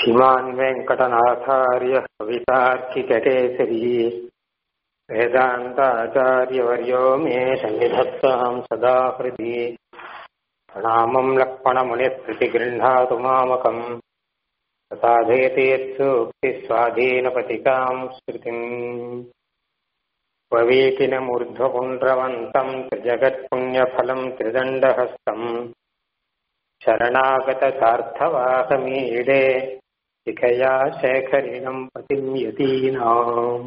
श्रीमान् वेङ्कटनाथार्य कवितार्किककेसरी वेदान्ताचार्यवर्यो मे सन्निधत्ताम् सदा हृदि प्रणामम् लक्ष्मणमुनिस्मृतिगृह्णातु मामकम् तथाधेति यत्सूक्तिस्वाधीनपतिकाम् श्रुतिम् ववीतिनमूर्ध्वपुण्ड्रवन्तम् त्रिजगत्पुण्यफलम् त्रिदण्डहस्तम् शरणागतसार्थवासमीडे शिखया शेखरिणम् पतिम् यतीनाम्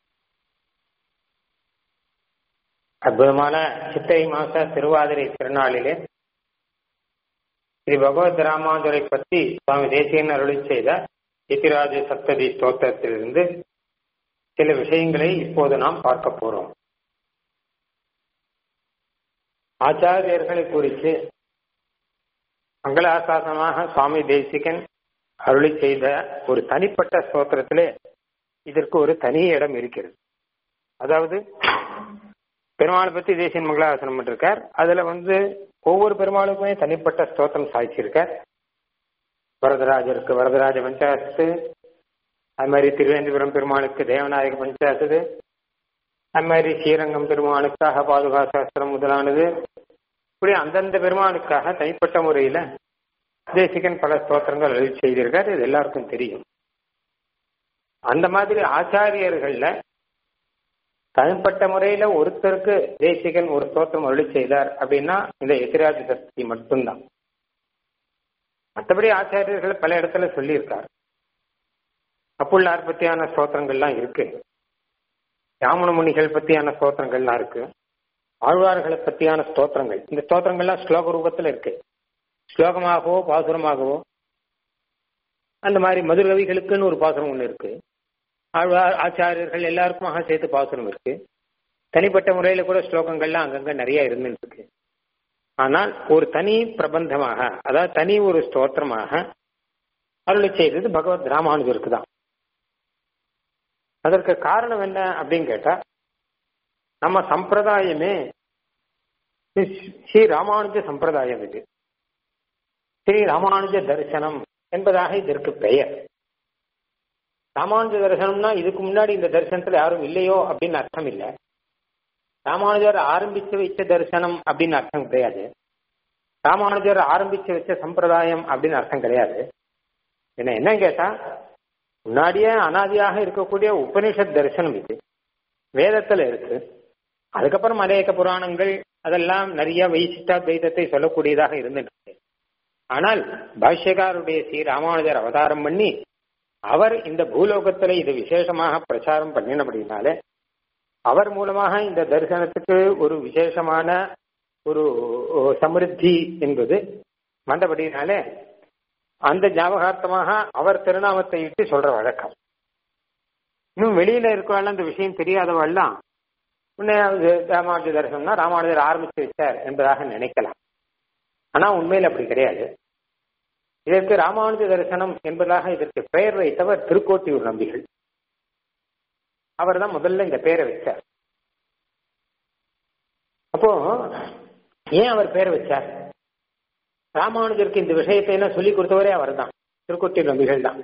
அற்புதமான சித்திரை மாச திருவாதிரை திருநாளிலே ஸ்ரீ பகவத் ராமாந்துரை பற்றி சுவாமி தேசியன் அருளி செய்த இத்திராஜ சப்ததி ஸ்தோத்திரத்திலிருந்து சில விஷயங்களை இப்போது நாம் பார்க்க போறோம் ஆச்சாரியர்களை குறித்து மங்களாசாசனமாக சுவாமி தேசிகன் அருளி செய்த ஒரு தனிப்பட்ட ஸ்தோத்திரத்திலே இதற்கு ஒரு தனி இடம் இருக்கிறது அதாவது பெருமாளை பத்தி தேசியன் மங்களாசனம் பண்ணிருக்கார் அதுல வந்து ஒவ்வொரு பெருமாளுக்குமே தனிப்பட்ட ஸ்தோத்திரம் சாய்ச்சிருக்கார் வரதராஜருக்கு வரதராஜ பஞ்சாசத்து அது மாதிரி திருவேந்திபுரம் பெருமாளுக்கு தேவநாயக பஞ்சாசது அது மாதிரி ஸ்ரீரங்கம் பெருமாளுக்காக பாதுகா சாஸ்திரம் முதலானது இப்படி அந்தந்த பெருமாளுக்காக தனிப்பட்ட முறையில தேசிகன் பல ஸ்தோத்திரங்கள் எழுதி செய்திருக்கார் இது எல்லாருக்கும் தெரியும் அந்த மாதிரி ஆச்சாரியர்கள்ல தனிப்பட்ட முறையில ஒருத்தருக்கு தேசிகன் ஒரு ஸ்தோத்திரம் அருளி செய்தார் அப்படின்னா இந்த எதிராஜ சக்தி மட்டும்தான் மற்றபடி ஆச்சாரியர்கள் பல இடத்துல சொல்லியிருக்கார் அப்புள்ளார் பத்தியான ஸ்தோத்திரங்கள்லாம் இருக்கு யாமன முனிகள் பத்தியான ஸ்தோத்திரங்கள்லாம் இருக்கு ஆழ்வார்களை பத்தியான ஸ்தோத்திரங்கள் இந்த ஸ்தோத்திரங்கள்லாம் ஸ்லோக ரூபத்தில் இருக்கு ஸ்லோகமாகவோ பாசுரமாகவோ அந்த மாதிரி மதுரகவிகளுக்குன்னு ஒரு பாசுரம் ஒன்று இருக்கு ஆழ்வார் ஆச்சாரியர்கள் எல்லாருக்குமாக சேர்த்து பாசுரம் இருக்கு தனிப்பட்ட முறையில கூட ஸ்லோகங்கள்லாம் அங்கங்க நிறைய இருந்துட்டு இருக்கு ஆனால் ஒரு தனி பிரபந்தமாக அதாவது தனி ஒரு ஸ்தோத்திரமாக அருளை செய்தது பகவத் ராமானுஜருக்கு தான் அதற்கு காரணம் என்ன அப்படின்னு கேட்டா நம்ம சம்பிரதாயமே ஸ்ரீ ராமானுஜ சம்பிரதாயம் இது ஸ்ரீ ராமானுஜ தரிசனம் என்பதாக இதற்கு பெயர் ராமானுஜ தரிசனம்னா இதுக்கு முன்னாடி இந்த தரிசனத்துல யாரும் இல்லையோ அப்படின்னு அர்த்தம் இல்லை ராமானுஜர் ஆரம்பிச்சு வச்ச தரிசனம் அப்படின்னு அர்த்தம் கிடையாது ராமானுஜர் ஆரம்பிச்சு வச்ச சம்பிரதாயம் அப்படின்னு அர்த்தம் கிடையாது என்ன என்ன கேட்டா முன்னாடியே அனாதியாக இருக்கக்கூடிய உபனிஷத் தரிசனம் இது வேதத்துல இருக்கு அதுக்கப்புறம் அநேக புராணங்கள் அதெல்லாம் நிறைய வைசிஷ்டா துவைதத்தை சொல்லக்கூடியதாக இருந்துட்டு ஆனால் பாஷ்யகாருடைய ஸ்ரீ ராமானுஜர் அவதாரம் பண்ணி அவர் இந்த பூலோகத்துல இது விசேஷமாக பிரச்சாரம் பண்ணினபடினாலே அவர் மூலமாக இந்த தரிசனத்துக்கு ஒரு விசேஷமான ஒரு சமிருத்தி என்பது வந்தபடினாலே அந்த ஞாபகார்த்தமாக அவர் திருநாமத்தை இட்டு சொல்ற வழக்கம் இன்னும் வெளியில இருக்கவாள் அந்த விஷயம் தெரியாதவாள்லாம் உன்னை ராமானுஜ தரிசனம்னா ராமானுஜர் ஆரம்பிச்சு வச்சார் என்பதாக நினைக்கலாம் ஆனா உண்மையில் அப்படி கிடையாது இதற்கு ராமானுஜ தரிசனம் என்பதாக இதற்கு பெயர் வைத்தவர் திருக்கோட்டியூர் நம்பிகள் அவர் தான் முதல்ல இந்த பெயரை வச்சார் அப்போ ஏன் அவர் பெயர் வச்சார் ராமானுஜருக்கு இந்த விஷயத்தை என்ன சொல்லி கொடுத்தவரே அவர் தான் திருக்கோட்டியூர் நம்பிகள் தான்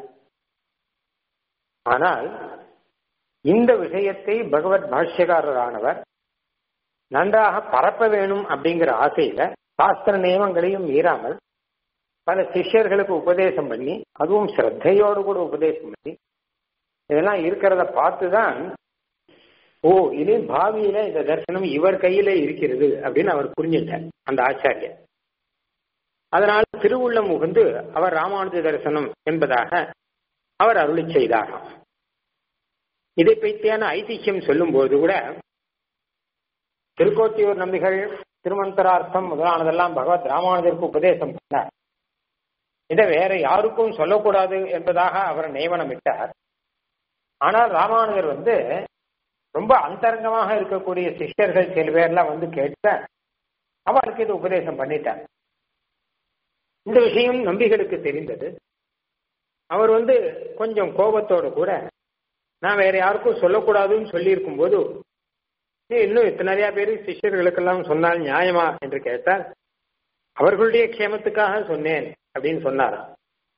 ஆனால் இந்த விஷயத்தை பகவத் பாஷ்யக்காரரானவர் நன்றாக பரப்ப வேணும் அப்படிங்கிற ஆசையில சாஸ்திர நியமங்களையும் மீறாமல் பல சிஷ்யர்களுக்கு உபதேசம் பண்ணி அதுவும் ஸ்ரத்தையோடு கூட உபதேசம் பண்ணி இதெல்லாம் இருக்கிறத பார்த்துதான் ஓ இனி பாவியில இந்த தரிசனம் இவர் கையில இருக்கிறது அப்படின்னு அவர் புரிஞ்சுட்டார் அந்த ஆச்சாரியர் அதனால திருவுள்ளம் முகந்து அவர் ராமானுஜ தரிசனம் என்பதாக அவர் அருளி செய்தாராம் இதை பற்றியான ஐதிஹ்யம் சொல்லும் போது கூட திருக்கோட்டியூர் நம்பிகள் திருமந்தரார்த்தம் முதலானதெல்லாம் பகவத் ராமானுஜருக்கு உபதேசம் பண்ணார் இதை வேற யாருக்கும் சொல்லக்கூடாது என்பதாக அவர் நியமனமிட்டார் ஆனால் ராமானுஜர் வந்து ரொம்ப அந்தரங்கமாக இருக்கக்கூடிய சிஷ்யர்கள் சில பேர்லாம் வந்து கேட்க அவருக்கு இது உபதேசம் பண்ணிட்டார் இந்த விஷயம் நம்பிகளுக்கு தெரிந்தது அவர் வந்து கொஞ்சம் கோபத்தோடு கூட நான் வேற யாருக்கும் சொல்லக்கூடாதுன்னு சொல்லியிருக்கும் போது இன்னும் இத்தனை நிறைய பேர் சிஷ்யர்களுக்கெல்லாம் சொன்னால் நியாயமா என்று கேட்டால் அவர்களுடைய க்ஷேமத்துக்காக சொன்னேன் அப்படின்னு சொன்னாராம்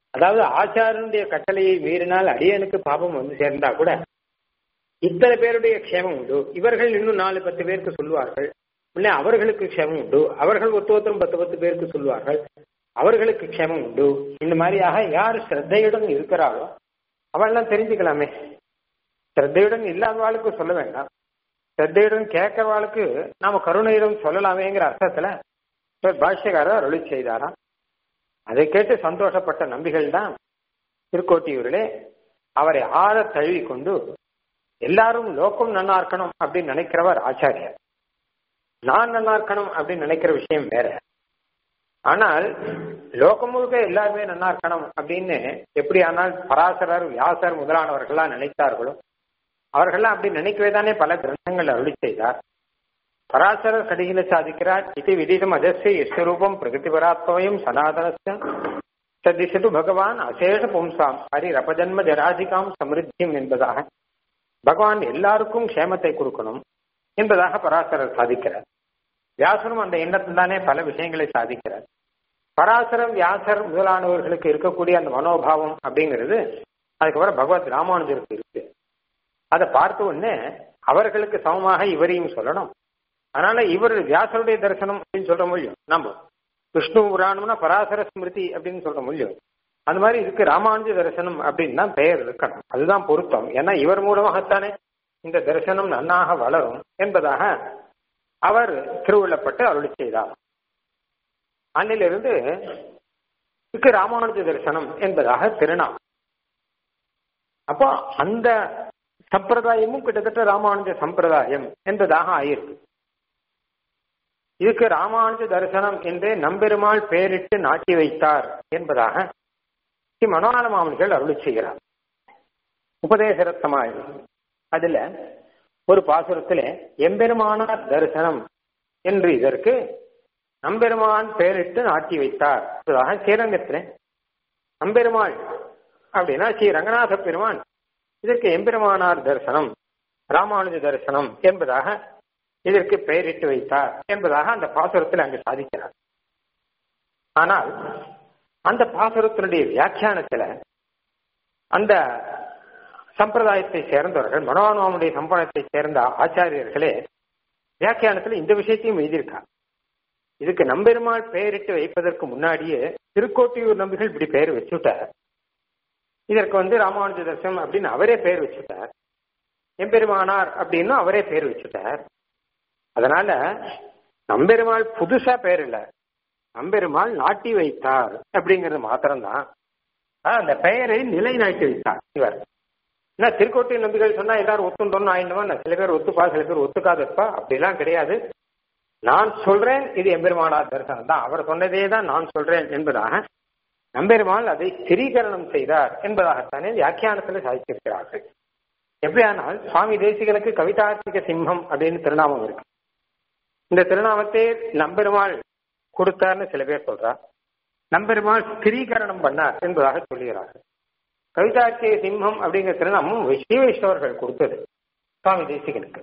அதாவது ஆச்சாரனுடைய கட்டளையை மீறினால் அடியனுக்கு பாபம் வந்து சேர்ந்தா கூட இத்தனை பேருடைய க்ஷேமம் உண்டு இவர்கள் இன்னும் நாலு பத்து பேருக்கு சொல்லுவார்கள் இல்லை அவர்களுக்கு க்ஷேமம் உண்டு அவர்கள் ஒத்து ஒருத்தரும் பத்து பத்து பேருக்கு சொல்லுவார்கள் அவர்களுக்கு க்ஷேமம் உண்டு இந்த மாதிரியாக யார் ஸ்ரத்தையுடன் இருக்கிறாளோ அவள்லாம் தெரிஞ்சுக்கலாமே ஸ்ரத்தையுடன் இல்லாதவாளுக்கு சொல்ல வேண்டாம் ஸ்ரத்தையுடன் கேட்கறவாளுக்கு நாம கருணையுடன் சொல்லலாமேங்கிற அர்த்தத்துல பாஷ்யக்காரர் அருளி செய்தாராம் அதை கேட்டு சந்தோஷப்பட்ட நம்பிகள் தான் திருக்கோட்டியூரிலே அவரை ஆற தழுவி கொண்டு எல்லாரும் லோகம் நன்னா இருக்கணும் அப்படின்னு நினைக்கிறவர் ஆச்சாரியர் நான் நல்லா இருக்கணும் அப்படின்னு நினைக்கிற விஷயம் வேற ஆனால் லோகம் முழுக்க எல்லாருமே நல்லா இருக்கணும் அப்படின்னு எப்படி ஆனால் பராசரர் வியாசர் முதலானவர்கள்லாம் நினைத்தார்களோ அவர்கள்லாம் அப்படி நினைக்கவே தானே பல கிரந்தங்கள் அருளி செய்தார் பராசரர் கடிகில சாதிக்கிறார் இது விதிதம் அஜஸ்ய இஷ்டரூபம் பிரகதிபராத்மயம் சனாதனஸ்ய சதிசது பகவான் அசேஷ பும்சாம் ஹரிரபஜன்ம ஜராதிகாம் சமிருத்தியம் என்பதாக பகவான் எல்லாருக்கும் க்ஷேமத்தை கொடுக்கணும் என்பதாக பராசரர் சாதிக்கிறார் வியாசரும் அந்த எண்ணத்தில் தானே பல விஷயங்களை சாதிக்கிறார் பராசரம் வியாசர் முதலானவர்களுக்கு இருக்கக்கூடிய அந்த மனோபாவம் அப்படிங்கிறது அதுக்கப்புறம் பகவத் ராமானுஜருக்கு இருக்கு அதை பார்த்த உடனே அவர்களுக்கு சமமாக இவரையும் சொல்லணும் அதனால இவர் வியாசருடைய தரிசனம் அப்படின்னு சொல்ற முடியும் நம்ம விஷ்ணு புராணம்னா பராசர ஸ்மிருதி அப்படின்னு சொல்ற முடியும் அந்த மாதிரி இதுக்கு ராமானுஜ தரிசனம் அப்படின்னு தான் பெயர் இருக்கணும் அதுதான் பொருத்தம் ஏன்னா இவர் மூலமாகத்தானே இந்த தரிசனம் நன்னாக வளரும் என்பதாக அவர் திருவுள்ளப்பட்டு அருளி செய்தார் அன்னிலிருந்து இதுக்கு ராமானுஜ தரிசனம் என்பதாக திருநாம் அப்போ அந்த சம்பிரதாயமும் கிட்டத்தட்ட ராமானுஜ சம்பிரதாயம் என்பதாக ஆயிருக்கு இதுக்கு ராமானுஜ தரிசனம் என்றே நம்பெருமாள் பெயரிட்டு நாட்டி வைத்தார் என்பதாக ஸ்ரீ மனோகர மாமனிகள் அருளி செய்கிறார் உபதேசரத்தமாய் அதுல ஒரு பாசுரத்திலே எம்பெருமானார் தரிசனம் என்று இதற்கு நம்பெருமான் பெயரிட்டு நாட்டி வைத்தார் என்பதாக ஸ்ரீரங்கத்திலே நம்பெருமாள் அப்படின்னா ஸ்ரீ ரங்கநாத பெருமான் இதற்கு எம்பெருமானார் தரிசனம் ராமானுஜ தரிசனம் என்பதாக இதற்கு பெயரிட்டு வைத்தார் என்பதாக அந்த பாசுரத்தில் அங்கு சாதிக்கிறார் ஆனால் அந்த பாசுரத்தினுடைய வியாக்கியானத்துல அந்த சம்பிரதாயத்தை சேர்ந்தவர்கள் மனோன்மாவுடைய சம்பிரதாயத்தை சேர்ந்த ஆச்சாரியர்களே வியாக்கியானத்துல இந்த விஷயத்தையும் எழுதியிருக்காங்க இதுக்கு நம்பெருமாள் பெயரிட்டு வைப்பதற்கு முன்னாடியே திருக்கோட்டியூர் நம்பிகள் இப்படி பெயர் வச்சுட்டார் இதற்கு வந்து ராமானுஜ தர்சனம் அப்படின்னு அவரே பெயர் வச்சுட்டார் எம்பெருமானார் அப்படின்னு அவரே பெயர் வச்சுட்டார் அதனால நம்பெருமாள் புதுசா பெயர் இல்ல நம்பெருமாள் நாட்டி வைத்தார் அப்படிங்கிறது மாத்திரம்தான் அந்த பெயரை நிலைநாட்டி வைத்தார் இவர் என்ன திருக்கோட்டை நம்பிகள் சொன்னா எல்லாரும் ஒத்துண்டோம்னு ஆயிடுமா சில பேர் ஒத்துப்பா சில பேர் ஒத்துக்காதப்பா அப்படிலாம் கிடையாது நான் சொல்றேன் இது எம்பெருமானார் தரிசனம் தான் அவர் சொன்னதே தான் நான் சொல்றேன் என்பதாக நம்பெருமாள் அதை ஸ்திரீகரணம் செய்தார் என்பதாகத்தானே வியாக்கியானத்தில் சாதித்திருக்கிறார்கள் எப்படியானால் சுவாமி தேசிகனுக்கு கவிதார்த்திக சிம்மம் அப்படின்னு திருநாமம் இருக்கு இந்த திருநாமத்தை நம்பெருமாள் கொடுத்தார்னு சில பேர் சொல்றா நம்பெருமாள் ஸ்திரீகரணம் பண்ணார் என்பதாக சொல்லுகிறார்கள் கவிதார்த்திக சிம்மம் அப்படிங்கிற திருநாமம் விஸ்வேஸ்வரர்கள் கொடுத்தது சுவாமி தேசிகனுக்கு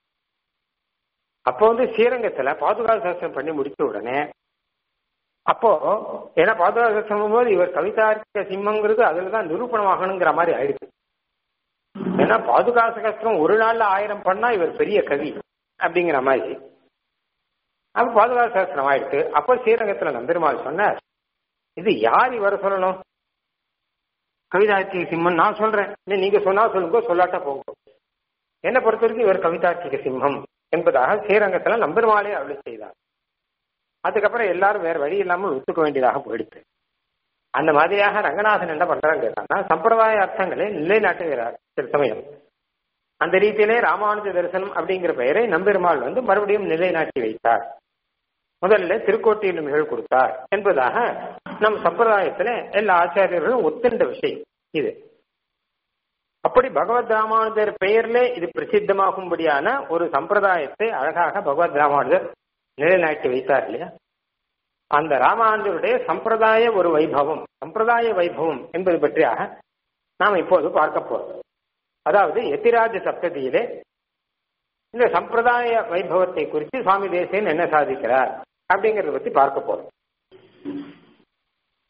அப்போ வந்து ஸ்ரீரங்கத்துல பாதுகாப்பு சாஸ்திரம் பண்ணி முடிச்ச உடனே அப்போ ஏன்னா பாதுகாப்பு சாஸ்திரம் போது இவர் கவிதார்த்திக சிம்மங்கிறது அதுல தான் நிரூபணமாகணுங்கிற மாதிரி ஆயிடுச்சு ஏன்னா பாதுகாச கஷ்டம் ஒரு நாள்ல ஆயிரம் பண்ணா இவர் பெரிய கவி அப்படிங்கிற மாதிரி அப்ப பாதுகாப்பு சாஸ்திரம் ஆயிடுச்சு அப்போ ஸ்ரீரங்கத்துல நம்பெருமாள் சொன்னார் இது யார் இவரை சொல்லணும் கவிதார்த்திக சிம்மம் நான் சொல்றேன் நீங்க சொன்னா சொல்லுங்க சொல்லாட்டா போங்க என்னை பொறுத்த வரைக்கும் இவர் கவிதார்த்திக சிம்மம் என்பதாக ஸ்ரீரங்கத்துல நம்பெருமாளே அருள் செய்தார் அதுக்கப்புறம் எல்லாரும் வேற வழி இல்லாமல் ஒத்துக்க வேண்டியதாக போயிடுச்சு அந்த மாதிரியாக ரங்கநாதன் என்ன பண்றாங்க கேட்டாங்கன்னா சம்பிரதாய அர்த்தங்களை நிலைநாட்டுகிறார் சில சமயம் அந்த ரீதியிலே ராமானுஜ தரிசனம் அப்படிங்கிற பெயரை நம்பெருமாள் வந்து மறுபடியும் நிலைநாட்டி வைத்தார் முதல்ல திருக்கோட்டியில் நிகழ் கொடுத்தார் என்பதாக நம் சம்பிரதாயத்துல எல்லா ஆச்சாரியர்களும் ஒத்துண்ட விஷயம் இது அப்படி பகவத் ராமானுஜர் பெயர்ல இது பிரசித்தமாகும்படியான ஒரு சம்பிரதாயத்தை அழகாக பகவத் ராமானுஜர் நிலைநாட்டி வைத்தார் இல்லையா அந்த ராமானுஜருடைய சம்பிரதாய ஒரு வைபவம் சம்பிரதாய வைபவம் என்பது பற்றியாக நாம் இப்போது பார்க்க போறோம் அதாவது எத்திராஜ சப்ததியிலே இந்த சம்பிரதாய வைபவத்தை குறித்து சுவாமி தேசியன் என்ன சாதிக்கிறார் அப்படிங்கறத பத்தி பார்க்க போறோம்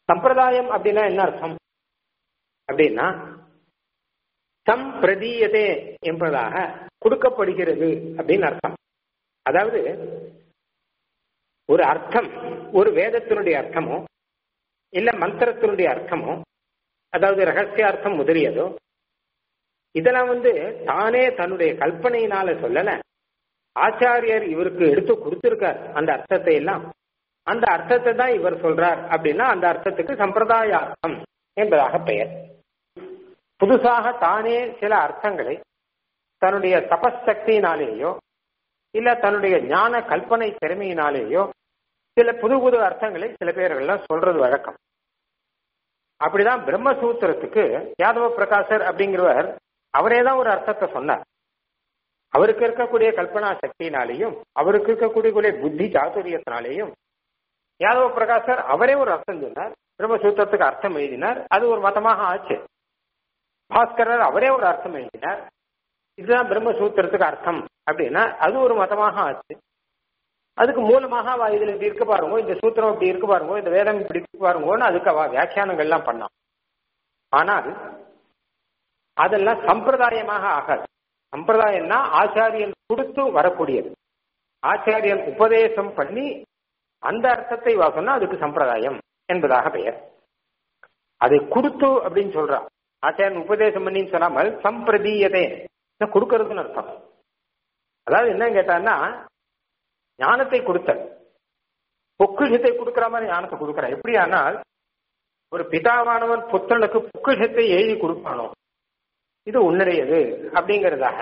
சம்பிரதாயம் அப்படின்னா என்ன அர்த்தம் அப்படின்னா சம் பிரதீயதே என்பதாக கொடுக்கப்படுகிறது அப்படின்னு அர்த்தம் அதாவது ஒரு அர்த்தம் ஒரு வேதத்தினுடைய அர்த்தமோ இல்ல மந்திரத்தினுடைய அர்த்தமோ அதாவது ரகசிய அர்த்தம் முதலியதோ இதெல்லாம் வந்து தானே தன்னுடைய கல்பனையினால சொல்லல ஆச்சாரியர் இவருக்கு எடுத்து கொடுத்திருக்கார் அந்த அர்த்தத்தை எல்லாம் அந்த அர்த்தத்தை தான் இவர் சொல்றார் அப்படின்னா அந்த அர்த்தத்துக்கு சம்பிரதாய அர்த்தம் என்பதாக பெயர் புதுசாக தானே சில அர்த்தங்களை தன்னுடைய தபசக்தியினாலேயோ இல்ல தன்னுடைய ஞான கல்பனை திறமையினாலேயோ சில புது புது அர்த்தங்களை சில பேர்கள்லாம் சொல்றது வழக்கம் அப்படிதான் பிரம்மசூத்திரத்துக்கு யாதவ பிரகாசர் அப்படிங்கிறவர் அவரே தான் ஒரு அர்த்தத்தை சொன்னார் அவருக்கு இருக்கக்கூடிய கல்பனா சக்தியினாலேயும் அவருக்கு இருக்கக்கூடிய புத்தி சாதுரியத்தினாலேயும் யாதவ பிரகாசர் அவரே ஒரு அர்த்தம் சொன்னார் பிரம்மசூத்திரத்துக்கு அர்த்தம் எழுதினார் அது ஒரு மதமாக ஆச்சு பாஸ்கரர் அவரே ஒரு அர்த்தம் எழுதினார் இதுதான் பிரம்மசூத்திரத்துக்கு அர்த்தம் அப்படின்னா அது ஒரு மதமாக ஆச்சு அதுக்கு மூலமாக அவ இதுல இப்படி இருக்கு பாருங்க இந்த சூத்திரம் இப்படி இருக்கு பாருங்க இந்த வேதம் இப்படி இருக்கு பாருங்கன்னு அதுக்கு அவ வியாக்கியானங்கள்லாம் பண்ணான் ஆனால் அதெல்லாம் சம்பிரதாயமாக ஆகாது சம்பிரதாயம்னா ஆச்சாரியன் கொடுத்து வரக்கூடியது ஆச்சாரியன் உபதேசம் பண்ணி அந்த அர்த்தத்தை வாசம்னா அதுக்கு சம்பிரதாயம் என்பதாக பெயர் அதை கொடுத்து அப்படின்னு சொல்றான் ஆச்சாரியன் உபதேசம் பண்ணின்னு சொல்லாமல் சம்பிரதீயதே கொடுக்கறதுன்னு அர்த்தம் அதாவது என்ன கேட்டான்னா ஞானத்தை கொடுத்த பொக்கிஷத்தை கொடுக்கிற மாதிரி ஞானத்தை கொடுக்கிறான் எப்படி ஆனால் ஒரு பிதாவானவன் புத்திரனுக்கு பொக்கிஷத்தை எழுதி கொடுப்பானோ இது உன்னுடையது அப்படிங்கிறதாக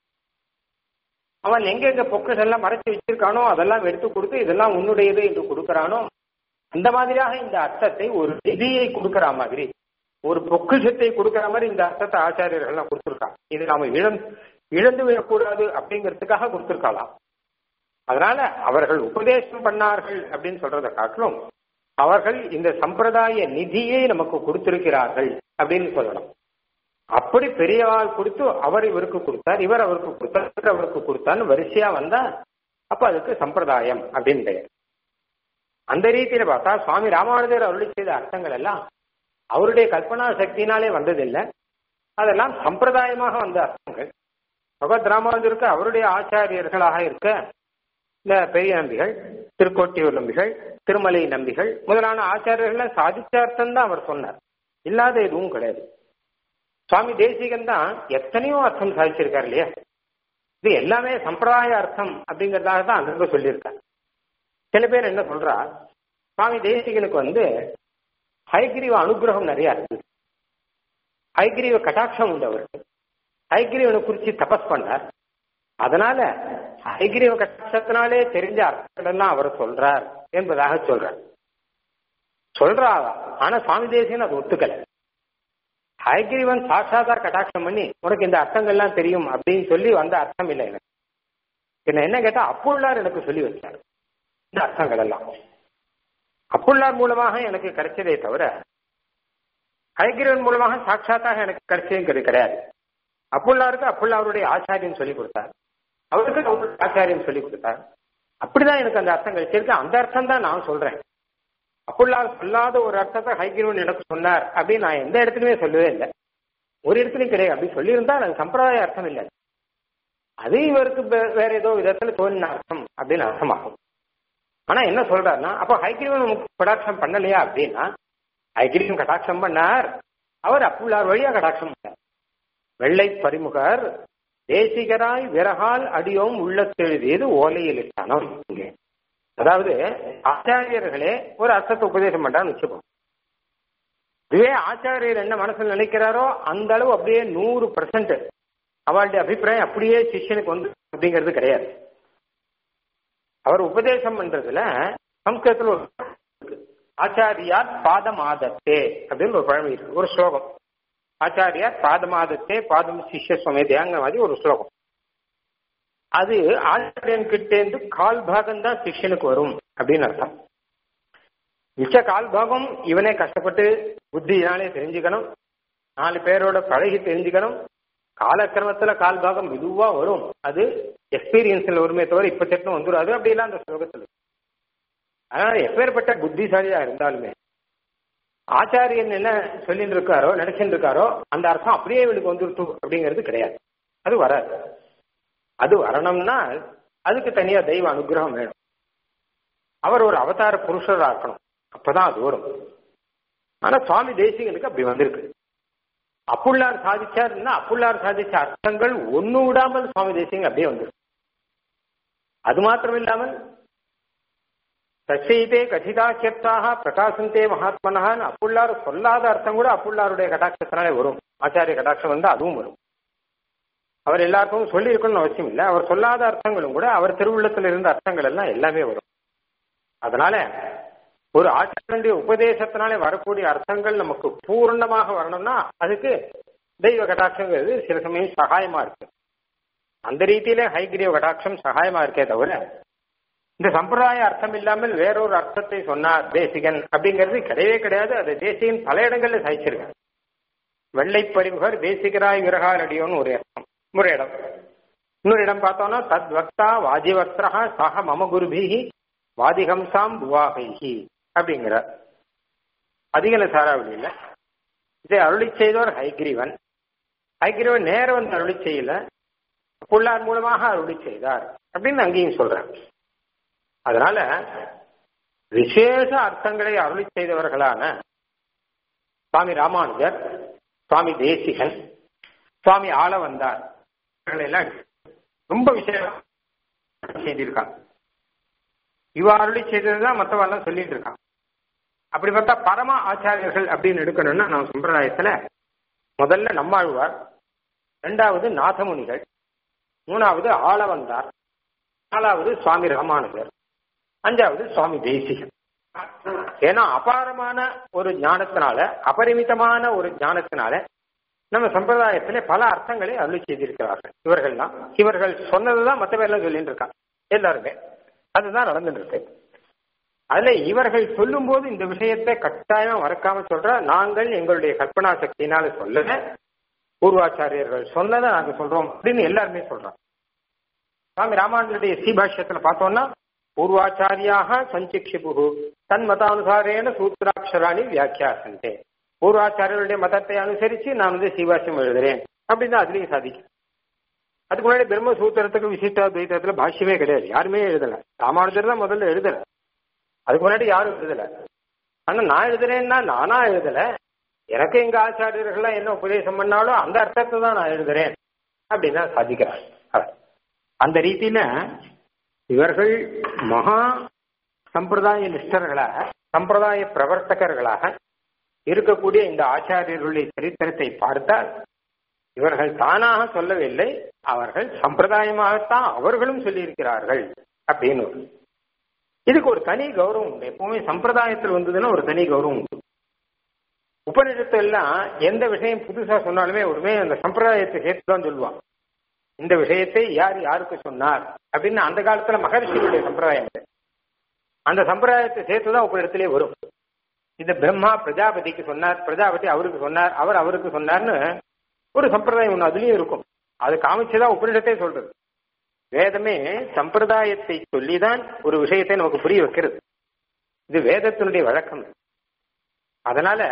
அவன் எங்கெங்க பொக்கிஷம் எல்லாம் மறைச்சு வச்சிருக்கானோ அதெல்லாம் எடுத்து கொடுத்து இதெல்லாம் உன்னுடையது என்று கொடுக்கிறானோ அந்த மாதிரியாக இந்த அர்த்தத்தை ஒரு நிதியை கொடுக்கிற மாதிரி ஒரு பொக்கிஷத்தை கொடுக்கிற மாதிரி இந்த அர்த்தத்தை ஆச்சாரியர்கள்லாம் கொடுத்துருக்காங்க இது நாம இழந்து இழந்து விடக்கூடாது அப்படிங்கிறதுக்காக கொடுத்துருக்கலாம் அதனால அவர்கள் உபதேசம் பண்ணார்கள் அப்படின்னு சொல்றதை காட்டிலும் அவர்கள் இந்த சம்பிரதாய நிதியை நமக்கு கொடுத்திருக்கிறார்கள் அப்படின்னு சொல்லணும் அப்படி பெரியவாள் கொடுத்து அவர் இவருக்கு கொடுத்தார் இவர் அவருக்கு கொடுத்தார் இவர் அவருக்கு கொடுத்தான்னு வரிசையா வந்தா அப்ப அதுக்கு சம்பிரதாயம் அப்படின்னு பெயர் அந்த ரீதியில பார்த்தா சுவாமி ராமானுஜர் அருளி செய்த அர்த்தங்கள் எல்லாம் அவருடைய கல்பனா சக்தியினாலே வந்ததில்லை அதெல்லாம் சம்பிரதாயமாக வந்த அர்த்தங்கள் பகவத் ராமானுஜருக்கு அவருடைய ஆச்சாரியர்களாக இருக்க இந்த பெரிய நம்பிகள் திருக்கோட்டியூர் நம்பிகள் திருமலை நம்பிகள் முதலான ஆச்சாரியர்கள் சாதிச்ச அர்த்தம் தான் அவர் சொன்னார் இல்லாத எதுவும் கிடையாது சுவாமி தேசிகன் தான் எத்தனையோ அர்த்தம் சாதிச்சிருக்காரு இல்லையா இது எல்லாமே சம்பிரதாய அர்த்தம் அப்படிங்கறதாக தான் அங்க சொல்லியிருக்காரு சில பேர் என்ன சொல்றா சுவாமி தேசிகனுக்கு வந்து ஹைகிரீவ அனுகிரகம் நிறைய இருக்கு ஹைகிரீவ கட்டாட்சம் உண்டு அவருக்கு ஹைகிரீவனை குறிச்சு தபஸ் பண்ணார் அதனால ஹைகிரீவ கட்டாட்சத்தினாலே தெரிஞ்ச அர்த்தம் அவர் சொல்றார் என்பதாக சொல்றார் சொல்றா ஆனா சுவாமி தேசியன் அது ஒத்துக்கல ஹைகிரீவன் சாட்சாதா கட்டாட்சம் பண்ணி உனக்கு இந்த அர்த்தங்கள்லாம் தெரியும் அப்படின்னு சொல்லி வந்த அர்த்தம் இல்லை எனக்கு என்ன என்ன கேட்டா அப்புள்ளார் எனக்கு சொல்லி வச்சார் இந்த அர்த்தங்கள் எல்லாம் அப்புள்ளார் மூலமாக எனக்கு கிடைச்சதே தவிர ஹைகிரீவன் மூலமாக சாட்சாத்தாக எனக்கு கிடைச்சதுங்கிறது கிடையாது அப்புள்ளாருக்கு அப்புள்ளாருடைய ஆச்சாரியம் சொல்லி கொடுத்தார் அவருக்கு அவருடைய ஆச்சாரியம் சொல்லி கொடுத்தார் அப்படிதான் எனக்கு அந்த அர்த்தம் கிடைச்சிருக்கு அந்த அர்த்தம் தான் நான் சொல்றேன் அப்புள்ளார் சொல்லாத ஒரு அர்த்தத்தை ஹைகிரீவன் எனக்கு சொன்னார் அப்படின்னு நான் எந்த இடத்துலயுமே சொல்லவே இல்லை ஒரு இடத்துலயும் கிடையாது அப்படி சொல்லியிருந்தா அது சம்பிரதாய அர்த்தம் இல்லை அது இவருக்கு வேற ஏதோ விதத்துல தோணின அர்த்தம் அப்படின்னு அர்த்தமாகும் ஆனா என்ன சொல்றாருன்னா அப்போ ஹைகிரீவன் நமக்கு கடாட்சம் பண்ணலையா அப்படின்னா ஹைகிரீவன் கடாட்சம் பண்ணார் அவர் அப்புள்ளார் வழியா கடாட்சம் பண்ணார் வெள்ளை பரிமுகர் தேசிகராய் விரகால் அடியோம் உள்ளத்தெழுதியது ஓலையில் இட்டானோம் இங்கே அதாவது ஆச்சாரியர்களே ஒரு அர்த்தத்தை உபதேசம் பண்றான்னு வச்சுப்போம் இதுவே ஆச்சாரியர் என்ன மனசுல நினைக்கிறாரோ அந்த அளவு அப்படியே நூறு பர்சன்ட் அவளுடைய அபிப்பிராயம் அப்படியே சிஷ்யனுக்கு வந்து அப்படிங்கிறது கிடையாது அவர் உபதேசம் பண்றதுல சம்ஸ்கிருதத்தில் ஒரு ஆச்சாரியார் பாதமாதத்தே அப்படின்னு ஒரு பழமொழி இருக்கு ஒரு ஸ்லோகம் ஆச்சாரியார் பாதமாதத்தே பாதம் சிஷ்ய சுமேதையாங்கிற மாதிரி ஒரு ஸ்லோகம் அது ஆச்சாரியன் கிட்டேந்து கால் பாகம் தான் சிஷ்யனுக்கு வரும் அப்படின்னு அர்த்தம் மிச்ச கால் பாகம் இவனே கஷ்டப்பட்டு புத்தியினாலே தெரிஞ்சுக்கணும் நாலு பேரோட பழகி தெரிஞ்சுக்கணும் காலக்கிரமத்துல கால் பாகம் மெதுவா வரும் அது எக்ஸ்பீரியன்ஸ்ல வருமே தவிர இப்ப சட்டம் வந்துடாது அப்படிலாம் அந்த ஸ்லோகத்துல அதனால எப்பேற்பட்ட புத்திசாலியா இருந்தாலுமே ஆச்சாரியன் என்ன சொல்லிட்டு இருக்காரோ நினைச்சுட்டு இருக்காரோ அந்த அர்த்தம் அப்படியே இவனுக்கு வந்துருட்டு அப்படிங்கிறது கிடையாது அது வராது அது வரணும்னா அதுக்கு தனியா தெய்வ அனுகிரகம் வேணும் அவர் ஒரு அவதார புருஷரா இருக்கணும் அப்பதான் அது வரும் ஆனா சுவாமி தேசிகனுக்கு அப்படி வந்திருக்கு அப்புள்ளார் சாதிச்சார்னா அப்புள்ளார் சாதிச்ச அர்த்தங்கள் ஒண்ணு விடாமல் சுவாமி தேசிகன் அப்படியே வந்திருக்கு அது மாத்திரம் இல்லாமல் தச்சைத்தே கதிதாக்கியத்தாக பிரகாசந்தே மகாத்மனஹான்னு அப்புள்ளார் சொல்லாத அர்த்தம் கூட அப்புள்ளாருடைய கடாட்சத்தினாலே வரும் ஆச்சாரிய கடாட்சம் வந்து அதுவும் வரும் அவர் எல்லாருக்கும் சொல்லி இருக்கணும்னு அவசியம் இல்லை அவர் சொல்லாத அர்த்தங்களும் கூட அவர் திருவுள்ளத்தில் இருந்த அர்த்தங்கள் எல்லாம் எல்லாமே வரும் அதனால ஒரு ஆச்சாரனுடைய உபதேசத்தினாலே வரக்கூடிய அர்த்தங்கள் நமக்கு பூர்ணமாக வரணும்னா அதுக்கு தெய்வ கடாட்சங்கிறது சில சமயம் சகாயமா இருக்கு அந்த ரீதியிலே ஹைகிரீவ கடாட்சம் சகாயமா இருக்கே தவிர இந்த சம்பிரதாய அர்த்தம் இல்லாமல் வேறொரு அர்த்தத்தை சொன்னார் தேசிகன் அப்படிங்கிறது கிடையவே கிடையாது அது தேசிகன் பல இடங்கள்ல சாய்ச்சிருக்காங்க வெள்ளை பரிமுகர் தேசிகராய் விரகால் அடியோன்னு ஒரு அர்த்தம் ஒரு இடம் இன்னொரு இடம் பார்த்தோம்னா தத் வக்தா வாஜிவக்திரா சக மம குருபிஹி வாதிகம்சாம் புவாகைஹி அப்படிங்கிறார் அதிகல சாராவளியில இதை அருளி செய்தவர் ஹைகிரீவன் ஹைகிரீவன் நேர வந்து அருளி செய்யல புள்ளார் மூலமாக அருளி செய்தார் அப்படின்னு அங்கேயும் சொல்றாங்க அதனால விசேஷ அர்த்தங்களை அருளி செய்தவர்களான சுவாமி ராமானுஜர் சுவாமி தேசிகன் சுவாமி ஆள வந்தார் எல்லாம் ரொம்ப விசேஷம் செய்திருக்காங்க இவ அருளி செய்ததுதான் மற்றவெல்லாம் சொல்லிட்டு இருக்கான் அப்படி பார்த்தா பரம ஆச்சாரியர்கள் அப்படின்னு எடுக்கணும்னா நம்ம சம்பிரதாயத்துல முதல்ல நம்மாழ்வார் ரெண்டாவது நாதமுனிகள் மூணாவது ஆளவந்தார் நாலாவது சுவாமி ராமானுஜர் அஞ்சாவது சுவாமி தேசிகன் ஏன்னா அபாரமான ஒரு ஞானத்தினால அபரிமிதமான ஒரு ஞானத்தினால நம்ம சம்பிரதாயத்திலே பல அர்த்தங்களை அருளி செய்திருக்கிறார்கள் இவர்கள்லாம் இவர்கள் சொன்னதுதான் மற்ற பேர்லாம் சொல்லிட்டு இருக்காங்க எல்லாருமே அதுதான் நடந்துட்டு இருக்கு அதுல இவர்கள் சொல்லும் போது இந்த விஷயத்தை கட்டாயம் மறக்காம சொல்ற நாங்கள் எங்களுடைய கற்பனா சக்தியினால சொல்லல பூர்வாச்சாரியர்கள் சொன்னதை நாங்க சொல்றோம் அப்படின்னு எல்லாருமே சொல்றோம் சுவாமி ராமானுஜருடைய ஸ்ரீபாஷ்யத்துல பார்த்தோம்னா பூர்வாச்சாரியாக சஞ்சிக்ஷிபு தன் மதானுசாரேன சூத்திராட்சராணி வியாக்கியாசந்தே பூர்வாச்சாரியருடைய மதத்தை அனுசரிச்சு நான் வந்து சீபாஷ்யம் எழுதுறேன் அப்படின்னு அதுலயும் சாதிக்கும் அதுக்கு முன்னாடி பிரம்மசூத்திரத்துக்கு விசிஷ்டாத்வைத்தத்துல பாஷ்யமே கிடையாது யாருமே எழுதல ராமானுஜர் தான் முதல்ல எழுதல அதுக்கு முன்னாடி யாரும் எழுதல ஆனா நான் எழுதுறேன்னா நானா எழுதல எனக்கு எங்க ஆச்சாரியர்கள்லாம் என்ன உபதேசம் பண்ணாலும் அந்த அர்த்தத்தை தான் நான் எழுதுறேன் அப்படின்னு தான் சாதிக்கிறார் அந்த ரீதியில இவர்கள் மகா சம்பிரதாய நிஷ்டர்களாக சம்பிரதாய பிரவர்த்தகர்களாக இருக்கக்கூடிய இந்த ஆச்சாரியர்களுடைய சரித்திரத்தை பார்த்தால் இவர்கள் தானாக சொல்லவில்லை அவர்கள் சம்பிரதாயமாகத்தான் அவர்களும் சொல்லியிருக்கிறார்கள் அப்படின்னு இதுக்கு ஒரு தனி கௌரவம் உண்டு எப்பவுமே சம்பிரதாயத்தில் வந்ததுன்னா ஒரு தனி கௌரவம் உண்டு உபநிஷத்து எல்லாம் எந்த விஷயம் புதுசா சொன்னாலுமே உடனே அந்த சம்பிரதாயத்தை சேர்த்து தான் சொல்லுவான் இந்த விஷயத்தை யார் யாருக்கு சொன்னார் அப்படின்னு அந்த காலத்துல மகர்ஷிகளுடைய சம்பிரதாயம் அந்த சம்பிரதாயத்தை சேர்த்து தான் உபநிடத்திலே வரும் இந்த பிரம்மா பிரஜாபதிக்கு சொன்னார் பிரஜாபதி அவருக்கு சொன்னார் அவர் அவருக்கு சொன்னார்னு ஒரு சம்பிரதாயம் ஒன்று அதுலயும் இருக்கும் அது காமிச்சுதான் உபநிடத்தை சொல்றது வேதமே சம்பிரதாயத்தை சொல்லிதான் ஒரு விஷயத்தை நமக்கு புரிய வைக்கிறது இது வேதத்தினுடைய வழக்கம் அதனால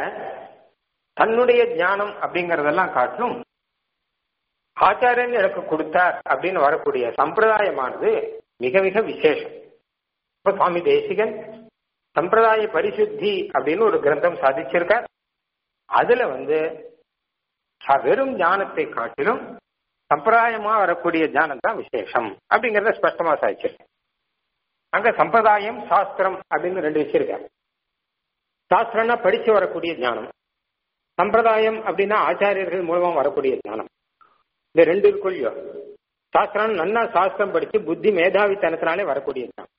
தன்னுடைய ஞானம் அப்படிங்கறதெல்லாம் காட்டிலும் ஆச்சாரியன் எனக்கு கொடுத்தார் அப்படின்னு வரக்கூடிய சம்பிரதாயமானது மிக மிக விசேஷம் இப்ப சுவாமி தேசிகன் சம்பிரதாய பரிசுத்தி அப்படின்னு ஒரு கிரந்தம் சாதிச்சிருக்கார் அதுல வந்து வெறும் ஞானத்தை காட்டிலும் சம்பிரதாயமா வரக்கூடிய ஞானம் தான் விசேஷம் அப்படிங்கறத ஸ்பஷ்டமா சாதிச்சிருக்கேன் அங்க சம்பிரதாயம் சாஸ்திரம் அப்படின்னு ரெண்டு வச்சிருக்காரு சாஸ்திரம்னா படிச்சு வரக்கூடிய ஞானம் சம்பிரதாயம் அப்படின்னா ஆச்சாரியர்கள் மூலமா வரக்கூடிய ஞானம் இந்த ரெண்டு இருக்குல்லையோ சாஸ்திரம் நன்னா சாஸ்திரம் படிச்சு புத்தி மேதாவித்தனத்தினாலே வரக்கூடிய ஞானம்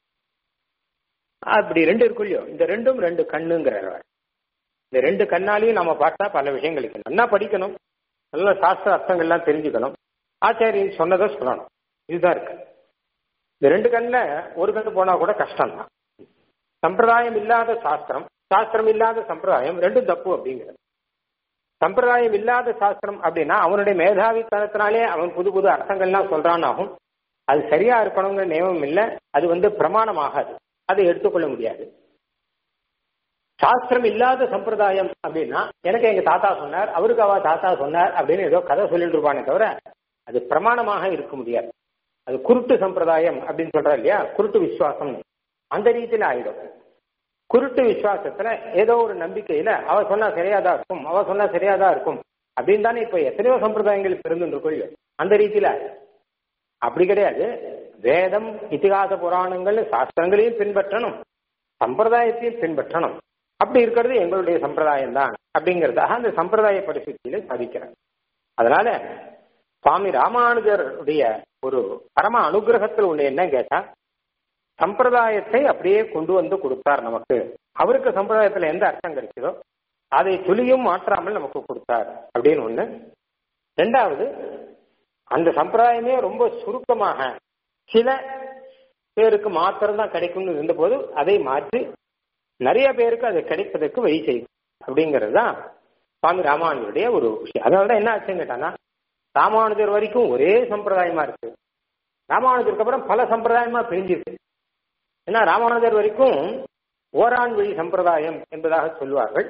அப்படி ரெண்டு இருக்குல்லையோ இந்த ரெண்டும் ரெண்டு கண்ணுங்கிறார் இந்த ரெண்டு கண்ணாலையும் நம்ம பார்த்தா பல விஷயங்களுக்கு நல்லா படிக்கணும் நல்ல சாஸ்திர அர்த்தங்கள்லாம் தெரிஞ்சுக்கணும் ஆச்சாரியன் சொன்னதை சொல்லணும் இதுதான் இருக்கு இந்த ரெண்டு கண்ணில் ஒரு கண்ணு போனா கூட கஷ்டம் தான் சம்பிரதாயம் இல்லாத சாஸ்திரம் சாஸ்திரம் இல்லாத சம்பிரதாயம் ரெண்டும் தப்பு அப்படிங்கிறது சம்பிரதாயம் இல்லாத சாஸ்திரம் அப்படின்னா அவனுடைய மேதாவித்தனத்தினாலே அவன் புது புது அர்த்தங்கள்லாம் சொல்றான் ஆகும் அது சரியா இருக்கணுங்கிற நியமம் இல்லை அது வந்து பிரமாணமாகாது அதை எடுத்துக்கொள்ள முடியாது சாஸ்திரம் இல்லாத சம்பிரதாயம் அப்படின்னா எனக்கு எங்க தாத்தா சொன்னார் அவருக்கு அவ தாத்தா சொன்னார் அப்படின்னு ஏதோ கதை சொல்லிட்டு இருப்பானே தவிர அது பிரமாணமாக இருக்க முடியாது அது குருட்டு சம்பிரதாயம் அப்படின்னு சொல்றா இல்லையா குருட்டு விசுவாசம் அந்த ரீதியில ஆயிடும் குருட்டு விசுவாசத்துல ஏதோ ஒரு நம்பிக்கையில அவ சொன்னா சரியாதான் இருக்கும் அவ சொன்னா சரியாதான் இருக்கும் அப்படின்னு தானே இப்ப எத்தனையோ சம்பிரதாயங்கள் பிறந்து அந்த ரீதியில அப்படி கிடையாது வேதம் இதிகாச புராணங்கள் சாஸ்திரங்களையும் பின்பற்றணும் சம்பிரதாயத்தையும் பின்பற்றணும் அப்படி இருக்கிறது எங்களுடைய சம்பிரதாயம் தான் அப்படிங்கிறதாக அந்த சம்பிரதாய பரிசுத்தியில சாதிக்கிறார் அதனால சுவாமி ராமானுஜருடைய ஒரு பரம அனுகிரகத்தில் ஒண்ணு என்ன கேட்டா சம்பிரதாயத்தை அப்படியே கொண்டு வந்து கொடுத்தார் நமக்கு அவருக்கு சம்பிரதாயத்துல எந்த அர்த்தம் கிடைச்சதோ அதை துளியும் மாற்றாமல் நமக்கு கொடுத்தார் அப்படின்னு ஒண்ணு ரெண்டாவது அந்த சம்பிரதாயமே ரொம்ப சுருக்கமாக சில பேருக்கு மாத்திரம் தான் கிடைக்கும்னு இருந்தபோது அதை மாற்றி நிறைய பேருக்கு அது கிடைப்பதற்கு வழி செய்யும் அப்படிங்கிறது தான் சுவாமி ராமானுஜருடைய ஒரு விஷயம் அதனால தான் என்ன ஆச்சுன்னு கேட்டான்னா ராமானுஜர் வரைக்கும் ஒரே சம்பிரதாயமா இருக்கு ராமானுஜருக்கு அப்புறம் பல சம்பிரதாயமா பிரிஞ்சிருக்கு ஏன்னா ராமானுஜர் வரைக்கும் ஓரான் வழி சம்பிரதாயம் என்பதாக சொல்லுவார்கள்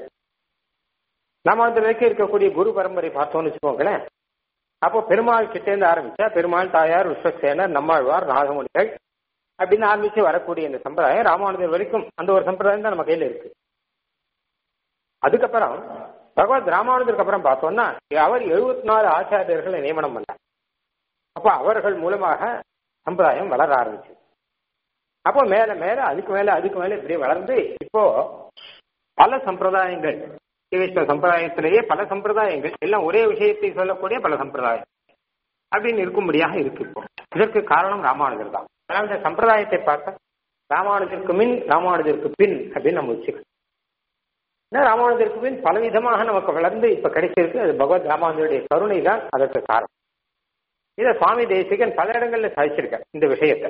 ராமானுஜர் வரைக்கும் இருக்கக்கூடிய குரு பரம்பரை பார்த்தோம்னு வச்சுக்கோங்களேன் அப்போ பெருமாள் கிட்டேருந்து ஆரம்பிச்சா பெருமாள் தாயார் விஸ்வசேனர் நம்மாழ்வார் நாகமணிகள் அப்படின்னு ஆரம்பிச்சு வரக்கூடிய இந்த சம்பிரதாயம் ராமானுஜர் வரைக்கும் அந்த ஒரு சம்பிரதாயம் தான் நம்ம கையில இருக்கு அதுக்கப்புறம் பகவத் ராமானுஜருக்கு அப்புறம் பார்த்தோம்னா அவர் எழுபத்தி நாலு ஆச்சாரியர்களை நியமனம் பண்ணார் அப்போ அவர்கள் மூலமாக சம்பிரதாயம் வளர ஆரம்பிச்சு அப்போ மேல மேல அதுக்கு மேல அதுக்கு மேல இப்படி வளர்ந்து இப்போ பல சம்பிரதாயங்கள் வைஷ்ணவ சம்பிரதாயத்திலேயே பல சம்பிரதாயங்கள் எல்லாம் ஒரே விஷயத்தை சொல்லக்கூடிய பல சம்பிரதாயம் அப்படின்னு இருக்கும்படியாக இருக்கு இப்போ இதற்கு காரணம் ராமானுஜர் தான் அதனால இந்த சம்பிரதாயத்தை பார்த்தா ராமானுஜருக்கு மின் ராமானுஜருக்கு பின் அப்படின்னு நம்ம வச்சுக்கணும் ஏன்னா ராமானுஜருக்கு பின் பலவிதமாக நமக்கு வளர்ந்து இப்ப கிடைச்சிருக்கு அது பகவத் ராமானுஜருடைய கருணை தான் அதற்கு காரணம் இதை சுவாமி தேசிகன் பல இடங்கள்ல சாதிச்சிருக்கார் இந்த விஷயத்தை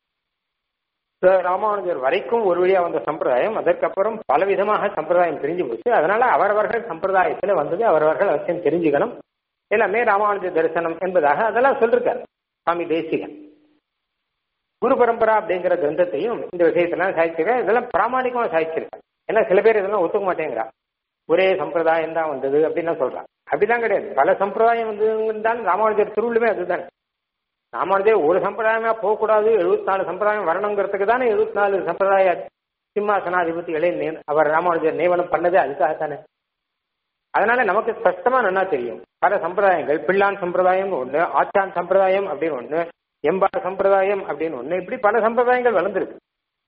ராமானுஜர் வரைக்கும் ஒரு வழியா வந்த சம்பிரதாயம் அதற்கப்புறம் பலவிதமாக சம்பிரதாயம் பிரிஞ்சு போச்சு அதனால அவரவர்கள் சம்பிரதாயத்துல வந்தது அவரவர்கள் அவசியம் தெரிஞ்சுக்கணும் எல்லாமே ராமானுஜ தரிசனம் என்பதாக அதெல்லாம் சொல்லிருக்காரு சுவாமி தேசிகன் குரு பரம்பரா அப்படிங்கிற கிரந்தத்தையும் இந்த விஷயத்தெல்லாம் சாதிச்சிருக்காரு இதெல்லாம் பிராமணிகமா சாதிச்சிருக்காரு ஏன்னா சில பேர் இதெல்லாம் ஒத்துக்க மாட்டேங்கிறா ஒரே சம்பிரதாயம் தான் வந்தது அப்படின்னு சொல்றாங்க அப்படிதான் கிடையாது பல சம்பிரதாயம் வந்ததுன்னு ராமானுஜர் திருவுள்ளுமே அதுதான் ராமானுஜர் ஒரு சம்பிரதாயமா போகக்கூடாது எழுபத்தி நாலு சம்பிரதாயம் வரணுங்கிறதுக்கு தானே எழுபத்தி நாலு சம்பிரதாய சிம்மாசனாதிபதிகளை அவர் ராமானுஜர் நியமனம் பண்ணது அதுக்காகத்தானே அதனால நமக்கு ஸ்பஷ்டமா நல்லா தெரியும் பல சம்பிரதாயங்கள் பிள்ளான் சம்பிரதாயம் ஒண்ணு ஆச்சான் சம்பிரதாயம் அப்படின்னு ஒண்ணு எம்பார் சம்பிரதாயம் அப்படின்னு ஒண்ணு இப்படி பல சம்பிரதாயங்கள் வளர்ந்துருக்கு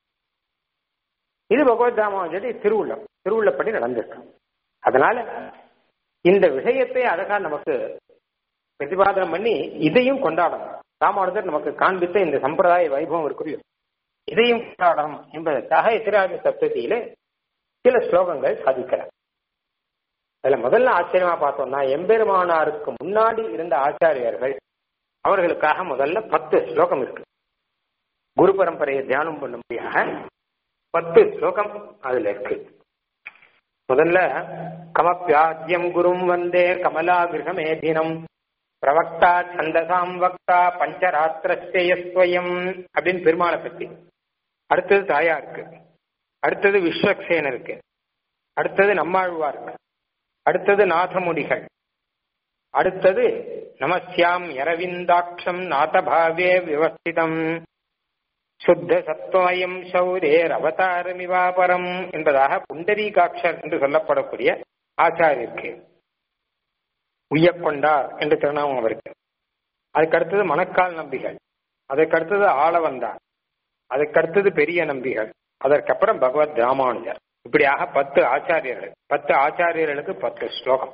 இது பகவத் ராமானுஜருடைய திருவுள்ளம் திருவுள்ளப்படி நடந்திருக்கு அதனால இந்த விஷயத்தை அழகா நமக்கு பிரதிபாதனம் பண்ணி இதையும் கொண்டாடணும் ராமானுஜர் நமக்கு காண்பித்த இந்த சம்பிரதாய வைபவம் இருக்குல்லையோ இதையும் கொண்டாடணும் என்பதற்காக எத்திராஜ சப்தத்தியில சில ஸ்லோகங்கள் சாதிக்கிறார் அதுல முதல்ல ஆச்சரியமா பார்த்தோம்னா எம்பெருமானாருக்கு முன்னாடி இருந்த ஆச்சாரியர்கள் அவர்களுக்காக முதல்ல பத்து ஸ்லோகம் இருக்கு குரு பரம்பரையை தியானம் பண்ணும்படியாக பத்து ஸ்லோகம் அதுல இருக்கு முதல்ல கமப்பியாத்தியம் குரும் வந்தே கமலா கிரகமேதினம் பிரவக்தா சந்தசாம் வக்தா பஞ்சராத்திரஸ்வயம் அப்படின்னு பெருமாளை பத்தி அடுத்தது தாயாருக்கு அடுத்தது விஸ்வக்சேனருக்கு அடுத்தது நம்மாழ்வாருக்கு அடுத்தது நாதமுடிகள் அடுத்தது நமஸ்யாம் யரவிந்தாட்சம் நாதபாவே விவஸ்திதம் சுத்த சத்வமயம் சௌரேர் அவதாரமிவாபரம் என்பதாக புண்டரீகாட்சர் என்று சொல்லப்படக்கூடிய ஆச்சாரியருக்கு உய்யக்கொண்டார் என்று திருநாமம் அவருக்கு அதுக்கடுத்தது மணக்கால் நம்பிகள் அதற்கடுத்தது ஆளவந்தார் அதுக்கடுத்தது பெரிய நம்பிகள் அதற்கப்புறம் பகவத் ராமானுஜர் இப்படியாக பத்து ஆச்சாரியர்கள் பத்து ஆச்சாரியர்களுக்கு பத்து ஸ்லோகம்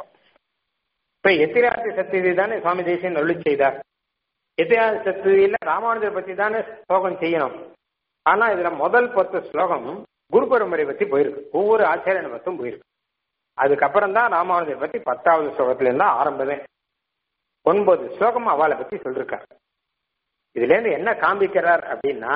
இப்ப எத்திராசி சத்தியதை தானே சுவாமி தேசியன் அருளி செய்தார் எத்திராசி சத்தியில ராமானுஜர் பத்தி தானே ஸ்லோகம் செய்யணும் ஆனா இதுல முதல் பத்து ஸ்லோகம் குரு பரம்பரை பத்தி போயிருக்கு ஒவ்வொரு ஆச்சாரியனை பத்தும் போயிருக்கு அதுக்கப்புறம் தான் ராமானுஜர் பத்தி பத்தாவது ஸ்லோகத்துல இருந்தா ஆரம்பமே ஒன்பது ஸ்லோகம் அவளை பத்தி சொல்லிருக்கார் இதுல இருந்து என்ன காண்பிக்கிறார் அப்படின்னா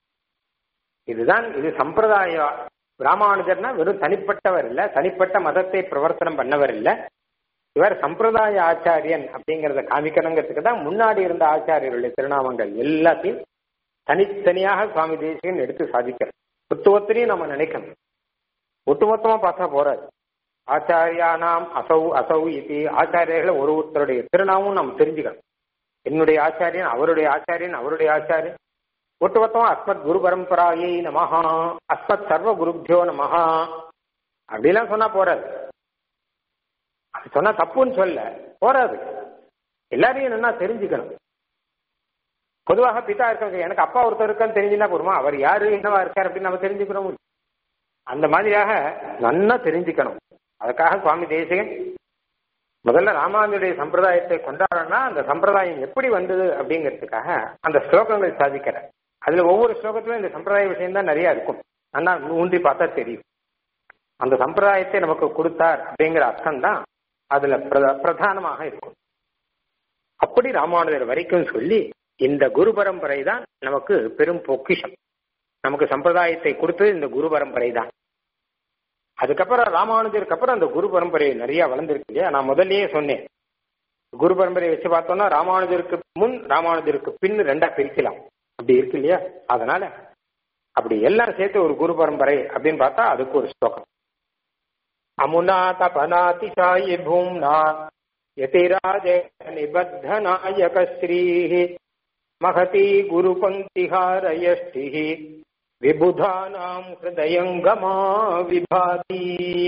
இதுதான் இது சம்பிரதாய ராமானுஜர்னா வெறும் தனிப்பட்டவர் இல்ல தனிப்பட்ட மதத்தை பிரவர்த்தனம் பண்ணவர் இல்ல இவர் சம்பிரதாய ஆச்சாரியன் அப்படிங்கறத காமிக்கணுங்கிறதுக்கு தான் முன்னாடி இருந்த ஆச்சாரியர்களுடைய திருநாமங்கள் எல்லாத்தையும் தனித்தனியாக சுவாமி தேசியன் எடுத்து சாதிக்கிறார் புத்துவத்திலையும் நம்ம நினைக்கணும் ஒட்டுமொத்தமா பார்த்தா போறாது ஆச்சாரியானாம் அசௌ அசௌ இது ஆச்சாரியர்களை ஒரு ஒருத்தருடைய திருநாமும் நாம் தெரிஞ்சுக்கணும் என்னுடைய ஆச்சாரியன் அவருடைய ஆச்சாரியன் அவருடைய ஆச்சாரியன் ஒட்டுமொத்தமா அஸ்மத் குரு பரம்பராயை நமஹா அஸ்மத் சர்வ குருபியோ நமஹா அப்படிலாம் சொன்னா போறாது அது சொன்னா தப்புன்னு சொல்ல போறாது எல்லாரையும் என்னன்னா தெரிஞ்சுக்கணும் பொதுவாக பிதா இருக்காங்க எனக்கு அப்பா ஒருத்தர் இருக்கான்னு தெரிஞ்சுன்னா போருமா அவர் யாரு என்னவா இருக்கார் அப்படின்னு நம்ம தெரிஞ்சுக்கிறோம் அந்த மாதிரியாக நன்னா தெரிஞ்சுக்கணும் அதுக்காக சுவாமி தேசிகன் முதல்ல ராமானுடைய சம்பிரதாயத்தை கொண்டாடணும்னா அந்த சம்பிரதாயம் எப்படி வந்தது அப்படிங்கிறதுக்காக அந்த ஸ்லோகங்கள் சாதிக்கிற அதுல ஒவ்வொரு ஸ்லோகத்திலும் இந்த சம்பிரதாய விஷயம் தான் நிறைய இருக்கும் ஆனா ஊன்றி பார்த்தா தெரியும் அந்த சம்பிரதாயத்தை நமக்கு கொடுத்தார் அப்படிங்கிற அர்த்தம் தான் அதுல பிரத- பிரதானமாக இருக்கும் அப்படி ராமானுஜர் வரைக்கும் சொல்லி இந்த குரு பரம்பரை தான் நமக்கு பெரும் பொக்கிஷம் நமக்கு சம்பிரதாயத்தை கொடுத்தது இந்த குரு பரம்பரை தான் அதுக்கப்புறம் ராமானுஜருக்கு அப்புறம் அந்த குரு பரம்பரை நிறைய வளர்ந்துருக்கு இல்லையா நான் முதல்லயே சொன்னேன் குரு பரம்பரையை வச்சு பார்த்தோம்னா ராமானுஜருக்கு முன் ராமானுஜருக்கு பின் ரெண்டா பிரிக்கலாம் அப்படி இருக்கு இல்லையா அதனால அப்படி எல்லாம் சேர்த்து ஒரு குரு பரம்பரை அப்படின்னு பார்த்தா அதுக்கு ஒரு ஸ்லோகம் அமுனா தபனாதி சாயி பூம்னா யதிராஜ நிபத்த நாயக ஸ்ரீ மகதி குரு பங்கிஹாரயஷ்டி விபுதானாம் ஹிருதயங்கமா விபாதி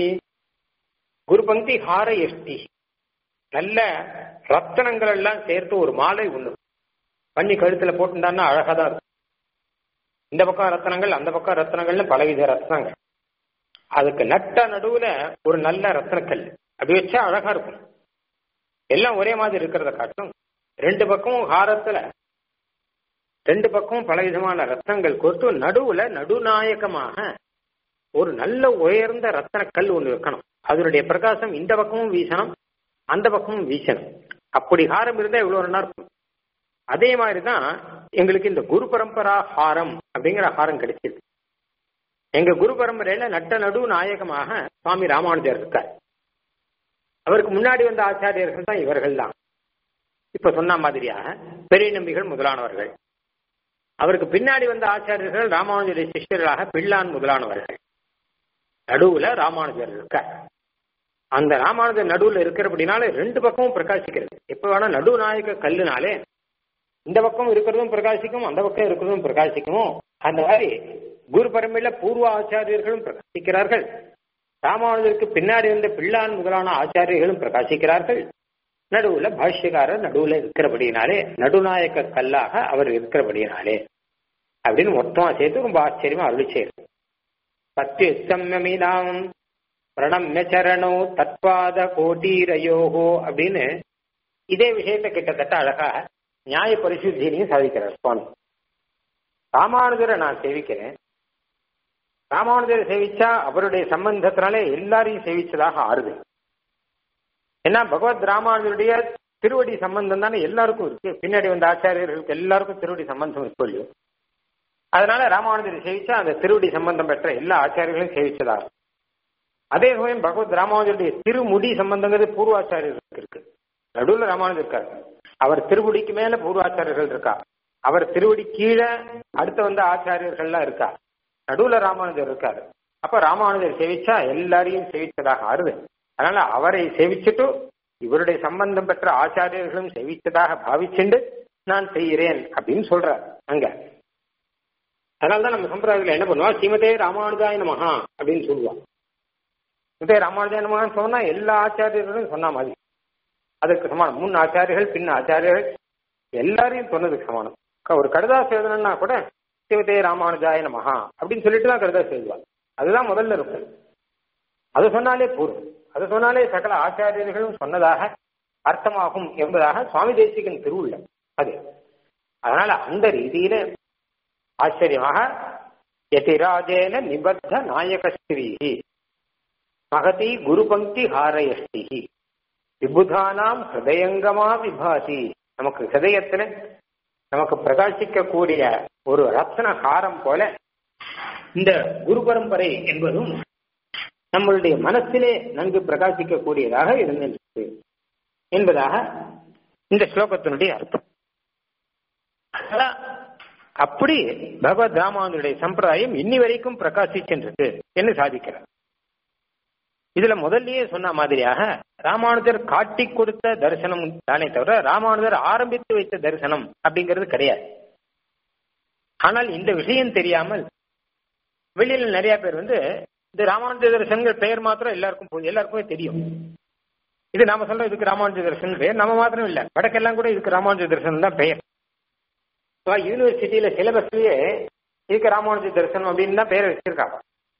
குரு பங்கி ஹாரயஷ்டி நல்ல ரத்தனங்கள் எல்லாம் சேர்த்து ஒரு மாலை ஒண்ணு பண்ணி கழுத்துல போட்டுட்டான்னா அழகா தான் இருக்கும் இந்த பக்கம் ரத்தனங்கள் அந்த பக்கம் ரத்தனங்கள்னு பலவித ரத்னங்கள் அதுக்கு நட்ட நடுவுல ஒரு நல்ல ரத்னக்கல் அப்படி வச்சா அழகா இருக்கும் எல்லாம் ஒரே மாதிரி இருக்கிறத காட்டும் ரெண்டு பக்கமும் ஹாரத்துல ரெண்டு பக்கமும் பலவிதமான ரத்னங்கள் கோர்த்து நடுவுல நடுநாயகமாக ஒரு நல்ல உயர்ந்த ரத்தன கல் ஒன்று வைக்கணும் அதனுடைய பிரகாசம் இந்த பக்கமும் வீசணும் அந்த பக்கமும் வீசணும் அப்படி ஹாரம் இருந்தா இவ்வளவு நல்லா இருக்கும் அதே மாதிரி தான் எங்களுக்கு இந்த குரு பரம்பரா ஹாரம் அப்படிங்கிற ஹாரம் கிடைச்சிருக்கு எங்க குரு பரம்பரையில நட்ட நடு நாயகமாக சுவாமி ராமானுஜர் இருக்கார் அவருக்கு முன்னாடி வந்த ஆச்சாரியர்கள் தான் இவர்கள் தான் இப்ப சொன்ன மாதிரியாக பெரிய நம்பிகள் முதலானவர்கள் அவருக்கு பின்னாடி வந்த ஆச்சாரியர்கள் ராமானுஜருடைய சிஷ்யர்களாக பிள்ளான் முதலானவர்கள் நடுவுல ராமானுஜர் இருக்கார் அந்த ராமானுஜர் நடுவுல இருக்கிறபடினால ரெண்டு பக்கமும் பிரகாசிக்கிறது எப்ப வேணா நடுநாயக கல்லுனாலே இந்த பக்கம் இருக்கிறதும் பிரகாசிக்கும் அந்த பக்கம் இருக்கிறதும் பிரகாசிக்குமோ அந்த மாதிரி குரு பரம்பரையில பூர்வ ஆச்சாரியர்களும் பிரகாசிக்கிறார்கள் ராமானுஜருக்கு பின்னாடி வந்த பிள்ளான் முதலான ஆச்சாரியர்களும் பிரகாசிக்கிறார்கள் நடுவுல பாஷ்யக்காரர் நடுவுல இருக்கிறபடினாலே நடுநாயக்க கல்லாக அவர் இருக்கிறபடினாலே அப்படின்னு மொத்தமா சேர்த்து ரொம்ப ஆச்சரியமா அருளி செய்யுது சத்தியசம்யமிதாம் பிரணம்ய சரணோ தத்வாத கோட்டீரயோகோ அப்படின்னு இதே விஷயத்தை கிட்டத்தட்ட அழகா நியாய பரிசுத்தினையும் சாதிக்கிறார் சுவாமி ராமானுஜரை நான் சேவிக்கிறேன் ராமானுஜரை சேவிச்சா அவருடைய சம்பந்தத்தினாலே எல்லாரையும் சேவிச்சதாக ஆறுது ஏன்னா பகவத் ராமானுஜருடைய திருவடி சம்பந்தம் தானே எல்லாருக்கும் இருக்கு பின்னாடி வந்த ஆச்சாரியர்களுக்கு எல்லாருக்கும் திருவடி சம்பந்தம் இருக்கு இல்லையோ அதனால ராமானுஜரை சேவிச்சா அந்த திருவடி சம்பந்தம் பெற்ற எல்லா ஆச்சாரியர்களையும் சேவிச்சதாக அதே சமயம் பகவத் ராமானுஜருடைய திருமுடி சம்பந்தங்கிறது பூர்வாச்சாரியர்களுக்கு இருக்கு நடுவில் ராமானுஜர் இருக்காரு அவர் திருமுடிக்கு மேல பூர்வாச்சாரியர்கள் இருக்கா அவர் திருவடி கீழே அடுத்து வந்த ஆச்சாரியர்கள்லாம் இருக்கா நடுவுல ராமானுஜர் இருக்காரு அப்ப ராமானுஜர் சேவிச்சா எல்லாரையும் சேவிச்சதாக ஆறுது அதனால அவரை சேவிச்சுட்டு இவருடைய சம்பந்தம் பெற்ற ஆச்சாரியர்களும் சேவித்ததாக பாவிச்சுண்டு நான் செய்கிறேன் அப்படின்னு சொல்றார் அங்க அதனாலதான் நம்ம சம்பிரதாயத்துல என்ன பண்ணுவா ஸ்ரீமதே ராமானுஜாய நமஹா அப்படின்னு சொல்லுவான் ஸ்ரீமதே ராமானுஜாய நமகான்னு சொன்னா எல்லா ஆச்சாரியர்களும் சொன்ன மாதிரி அதற்கு சமானம் முன் ஆச்சாரியர்கள் பின் ஆச்சாரியர்கள் எல்லாரையும் சொன்னதுக்கு சமானம் ஒரு கடுதாஸ் எழுதணும்னா கூட சிவதே ராமானுஜாய நமஹா அப்படின்னு சொல்லிட்டு தான் கடுதாஸ் எழுதுவாங்க அதுதான் முதல்ல இருக்கும் அது சொன்னாலே போதும் அது சொன்னாலே சகல ஆச்சாரியர்களும் சொன்னதாக அர்த்தமாகும் என்பதாக சுவாமி தேசிகன் திருவுள்ள அது அதனால அந்த ரீதியில ஆச்சரியமாக யதிராஜேன நிபத்த நாயகஸ்திரீ மகதி குரு பங்கி ஹாரயஸ்தி விபுதானாம் ஹிருதயங்கமா விபாதி நமக்கு ஹிருதயத்துல நமக்கு பிரகாசிக்கக்கூடிய ஒரு ரத்ன ஹாரம் போல இந்த குரு பரம்பரை என்பதும் நம்மளுடைய மனசிலே நன்கு பிரகாசிக்கக்கூடியதாக இருந்திருக்கு என்பதாக இந்த ஸ்லோகத்தினுடைய அர்த்தம் அப்படி பகவத் ராமானுடைய சம்பிரதாயம் இன்னி வரைக்கும் பிரகாசிக்கின்றது என்று சாதிக்கிறார் இதுல முதல்லயே சொன்ன மாதிரியாக ராமானுஜர் காட்டி கொடுத்த தரிசனம் தானே தவிர ராமானுஜர் ஆரம்பித்து வைத்த தரிசனம் அப்படிங்கிறது கிடையாது ஆனால் இந்த விஷயம் தெரியாமல் வெளியில நிறைய பேர் வந்து இந்த ராமானுஜ தரிசனங்கள் பெயர் மாத்திரம் எல்லாருக்கும் போகுது எல்லாருக்குமே தெரியும் இது நாம சொல்றோம் இதுக்கு ராமானுஜ தரிசனம் பெயர் நம்ம மாத்திரம் இல்ல வடக்கெல்லாம் கூட இதுக்கு ராமானுஜ தரிசனம் தான் பெயர் யூனிவர்சிட்டியில சிலபஸ்லயே இதுக்கு ராமானுஜ தரிசனம் அப்படின்னு தான் பெயர் வச்சிருக்காங்க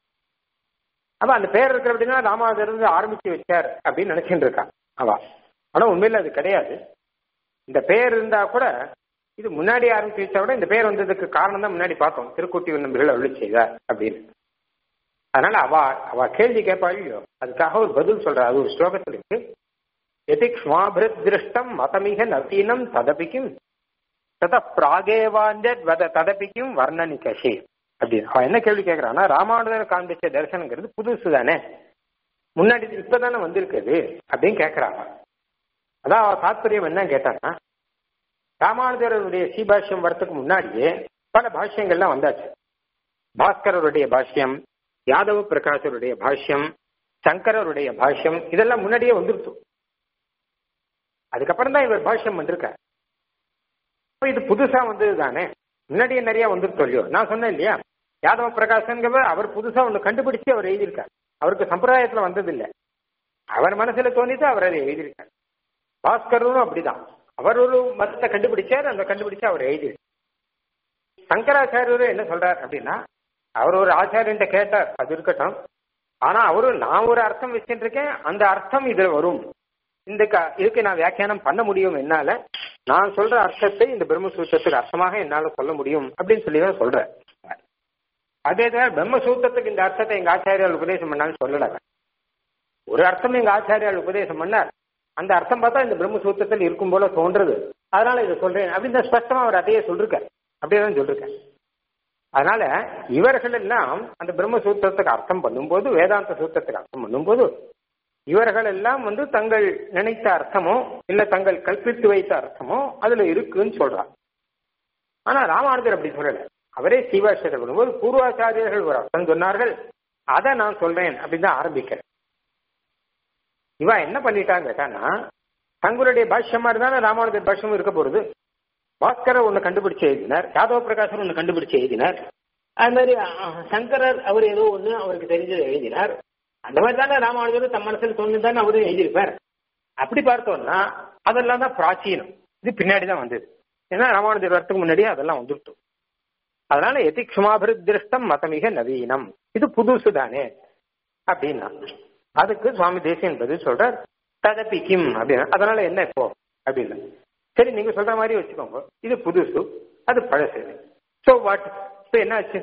அப்ப அந்த பேர் இருக்கிற அப்படின்னா ராமானுஜர் இருந்து ஆரம்பிச்சு வச்சார் அப்படின்னு நினைச்சுட்டு இருக்கான் அவ ஆனா உண்மையில அது கிடையாது இந்த பெயர் இருந்தா கூட இது முன்னாடி ஆரம்பிச்சு வச்சா கூட இந்த பேர் வந்ததுக்கு காரணம் தான் முன்னாடி பார்த்தோம் திருக்குட்டி நம்பிகள் அருளி செய்தார் அப்படின்னு அதனால அவ அவ கேள்வி கேட்பா இல்லையோ அதுக்காக ஒரு பதில் சொல்ற அது ஒரு ஸ்லோகத்தில் இருக்கு எதிக்ஷ்மாபிருத் திருஷ்டம் மதமிக நவீனம் ததபிக்கும் தத பிராகேவாஞ்சத் வத ததபிக்கும் வர்ணனிகஷே அப்படின்னு அவன் என்ன கேள்வி கேட்கறான்னா ராமானுஜர் காண்பிச்ச தரிசனங்கிறது புதுசு தானே முன்னாடி இப்பதானே வந்திருக்குது அப்படின்னு கேட்கறாங்க அதான் அவ தாத்பரியம் என்ன கேட்டான்னா ராமானுஜருடைய சீபாஷ்யம் வரத்துக்கு முன்னாடியே பல பாஷ்யங்கள்லாம் வந்தாச்சு பாஸ்கரருடைய பாஷ்யம் யாதவ பிரகாஷருடைய பாஷ்யம் சங்கரருடைய பாஷ்யம் இதெல்லாம் முன்னாடியே வந்துருச்சு அதுக்கப்புறம் தான் இவர் பாஷ்யம் வந்திருக்கார் இது புதுசா வந்தது தானே முன்னாடியே நிறைய வந்துருச்சு இல்லையோ நான் சொன்னேன் இல்லையா யாதவ பிரகாசங்கிறவர் அவர் புதுசா ஒண்ணு கண்டுபிடிச்சு அவர் எழுதியிருக்கார் அவருக்கு சம்பிரதாயத்துல வந்தது இல்லை அவர் மனசுல தோணிட்டு அவர் அதை எழுதியிருக்கார் பாஸ்கரும் அப்படிதான் அவர் ஒரு மதத்தை கண்டுபிடிச்சார் அந்த கண்டுபிடிச்சு அவர் எழுதி சங்கராச்சாரியர் என்ன சொல்றார் அப்படின்னா அவர் ஒரு ஆச்சாரியன்ட்ட கேட்டார் அது இருக்கட்டும் ஆனா அவரு நான் ஒரு அர்த்தம் வச்சுட்டு இருக்கேன் அந்த அர்த்தம் இதுல வரும் இந்த இதுக்கு நான் வியாக்கியானம் பண்ண முடியும் என்னால நான் சொல்ற அர்த்தத்தை இந்த பிரம்மசூத்திரத்துக்கு அர்த்தமாக என்னால சொல்ல முடியும் அப்படின்னு சொல்லி தான் சொல்றேன் அதே தவிர பிரம்மசூத்திரத்துக்கு இந்த அர்த்தத்தை எங்க ஆச்சாரியால் உபதேசம் பண்ணான்னு சொல்லல ஒரு அர்த்தம் எங்க ஆச்சாரியால் உபதேசம் பண்ணார் அந்த அர்த்தம் பார்த்தா இந்த பிரம்மசூத்திரத்தில் இருக்கும் போல தோன்றது அதனால இதை சொல்றேன் அப்படின்னு ஸ்பஷ்டமா அவர் அதையே சொல்லிருக்கார் அப்படியே தான் சொல்லிருக்கார் அதனால இவர்கள் எல்லாம் அந்த பிரம்மசூத்திரத்துக்கு அர்த்தம் பண்ணும்போது வேதாந்த சூத்திரத்துக்கு அர்த்தம் பண்ணும்போது இவர்கள் எல்லாம் வந்து தங்கள் நினைத்த அர்த்தமோ இல்ல தங்கள் கல்பித்து வைத்த அர்த்தமோ அதுல இருக்குன்னு சொல்றார் ஆனா ராமானுஜர் அப்படி சொல்லல அவரே சீவாசத்தை பண்ணும்போது பூர்வாச்சாரியர்கள் ஒரு அர்த்தம் சொன்னார்கள் அதை நான் சொல்றேன் அப்படின்னு தான் ஆரம்பிக்கிறேன் இவ என்ன பண்ணிட்டாங்க கேட்டான்னா தங்களுடைய பாஷ்யம் மாதிரி தானே ராமானுஜர் பாஷ்யமும் இருக்க போறது பாஸ்கரர் ஒன்று கண்டுபிடிச்சு எழுதினார் யாதவ பிரகாசர் ஒன்று கண்டுபிடிச்சு எழுதினார் அது மாதிரி சங்கரர் அவர் ஏதோ ஒன்று அவருக்கு தெரிஞ்சது எழுதினார் அந்த மாதிரி தானே ராமானுஜர் தம் மனசில் தோணு தானே அவரும் எழுதியிருப்பார் அப்படி பார்த்தோம்னா அதெல்லாம் தான் பிராச்சீனம் இது பின்னாடி தான் வந்தது ஏன்னா ராமானுஜர் வரத்துக்கு முன்னாடியே அதெல்லாம் வந்துட்டு அதனால எதி க்ஷமாபிருத் திருஷ்டம் மதமிக நவீனம் இது புதுசு தானே அப்படின்னா அதுக்கு சுவாமி தேசியன் பதில் சொல்றார் ததப்பி கிம் அப்படின்னா அதனால என்ன இப்போ அப்படின்னு சரி நீங்க சொல்ற மாதிரி வச்சுக்கோங்க இது புதுசு அது பழசு சோ வாட் இப்போ என்ன ஆச்சு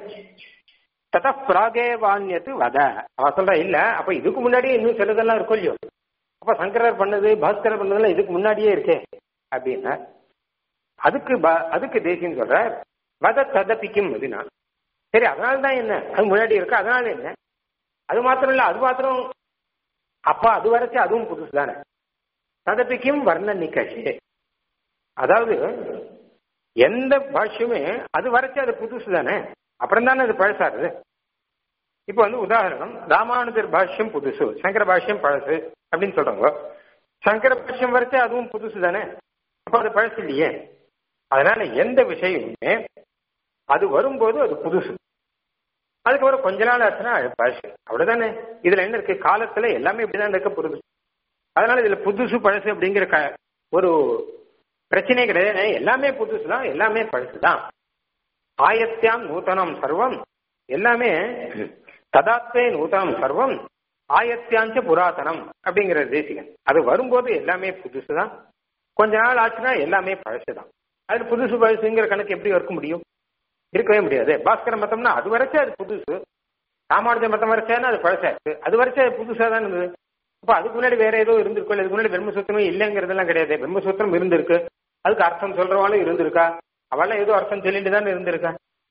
தத பிராகேவான்யத்து வத அவ சொல்ற இல்ல அப்ப இதுக்கு முன்னாடியே இன்னும் சிலதெல்லாம் இருக்கும் இல்லையோ அப்ப சங்கரர் பண்ணது பாஸ்கரர் பண்ணதெல்லாம் இதுக்கு முன்னாடியே இருக்கே அப்படின்னா அதுக்கு அதுக்கு தேசியம் சொல்ற வத ததப்பிக்கும் அப்படின்னா சரி அதனால தான் என்ன அது முன்னாடி இருக்கு அதனால என்ன அது மாத்திரம் இல்ல அது மாத்திரம் அப்ப அது வரைக்கும் அதுவும் புதுசு தானே ததப்பிக்கும் வர்ண நிகழ்ச்சி அதாவது எந்த பாஷ்யமே அது வரைக்கும் அது புதுசு தானே அப்புறம் தானே அது பழசாருது இப்போ வந்து உதாரணம் ராமானுஜர் பாஷ்யம் புதுசு சங்கர பாஷ்யம் பழசு அப்படின்னு சொல்றாங்க சங்கர பாஷ்யம் வரைக்கும் அதுவும் புதுசு தானே அப்போ அது பழசு இல்லையே அதனால எந்த விஷயமுமே அது வரும்போது அது புதுசு அதுக்கப்புறம் கொஞ்ச நாள் ஆச்சுன்னா அது பழசு அவ்வளவுதானே இதுல என்ன இருக்கு காலத்துல எல்லாமே இப்படிதான் இருக்க போகுது அதனால இதுல புதுசு பழசு அப்படிங்கிற க ஒரு பிரச்சனையே கிடையாது எல்லாமே புதுசு தான் எல்லாமே பழசு தான் ஆயத்தியாம் நூத்தனம் சர்வம் எல்லாமே ததாத்வே நூத்தனம் சர்வம் ஆயத்தியாஞ்ச புராதனம் அப்படிங்கிற தேசிகன் அது வரும்போது எல்லாமே புதுசு தான் கொஞ்ச நாள் ஆச்சுன்னா எல்லாமே பழசு தான் அது புதுசு பழசுங்கிற கணக்கு எப்படி இருக்க முடியும் இருக்கவே முடியாது பாஸ்கர மத்தம்னா அது வரைக்கும் அது புதுசு ராமானுஜ மத்தம் வரைச்சானா அது பழசாச்சு அது வரைக்கும் அது புதுசா தான் இருந்தது அப்ப அதுக்கு முன்னாடி வேற ஏதோ இருந்திருக்கும் இதுக்கு முன்னாடி பிரம்மசூத்திரமே இல்லைங்கிறதெல்லாம் கிடையாது பிரம்மசூத்திரம் இருந்திருக்கு அதுக்கு அர்த்தம் சொல்றவாளும் இருந்திருக்கா அவெல்லாம் ஏதோ அர்த்தம் சொல்லிட்டு தான் இருந்திருக்கா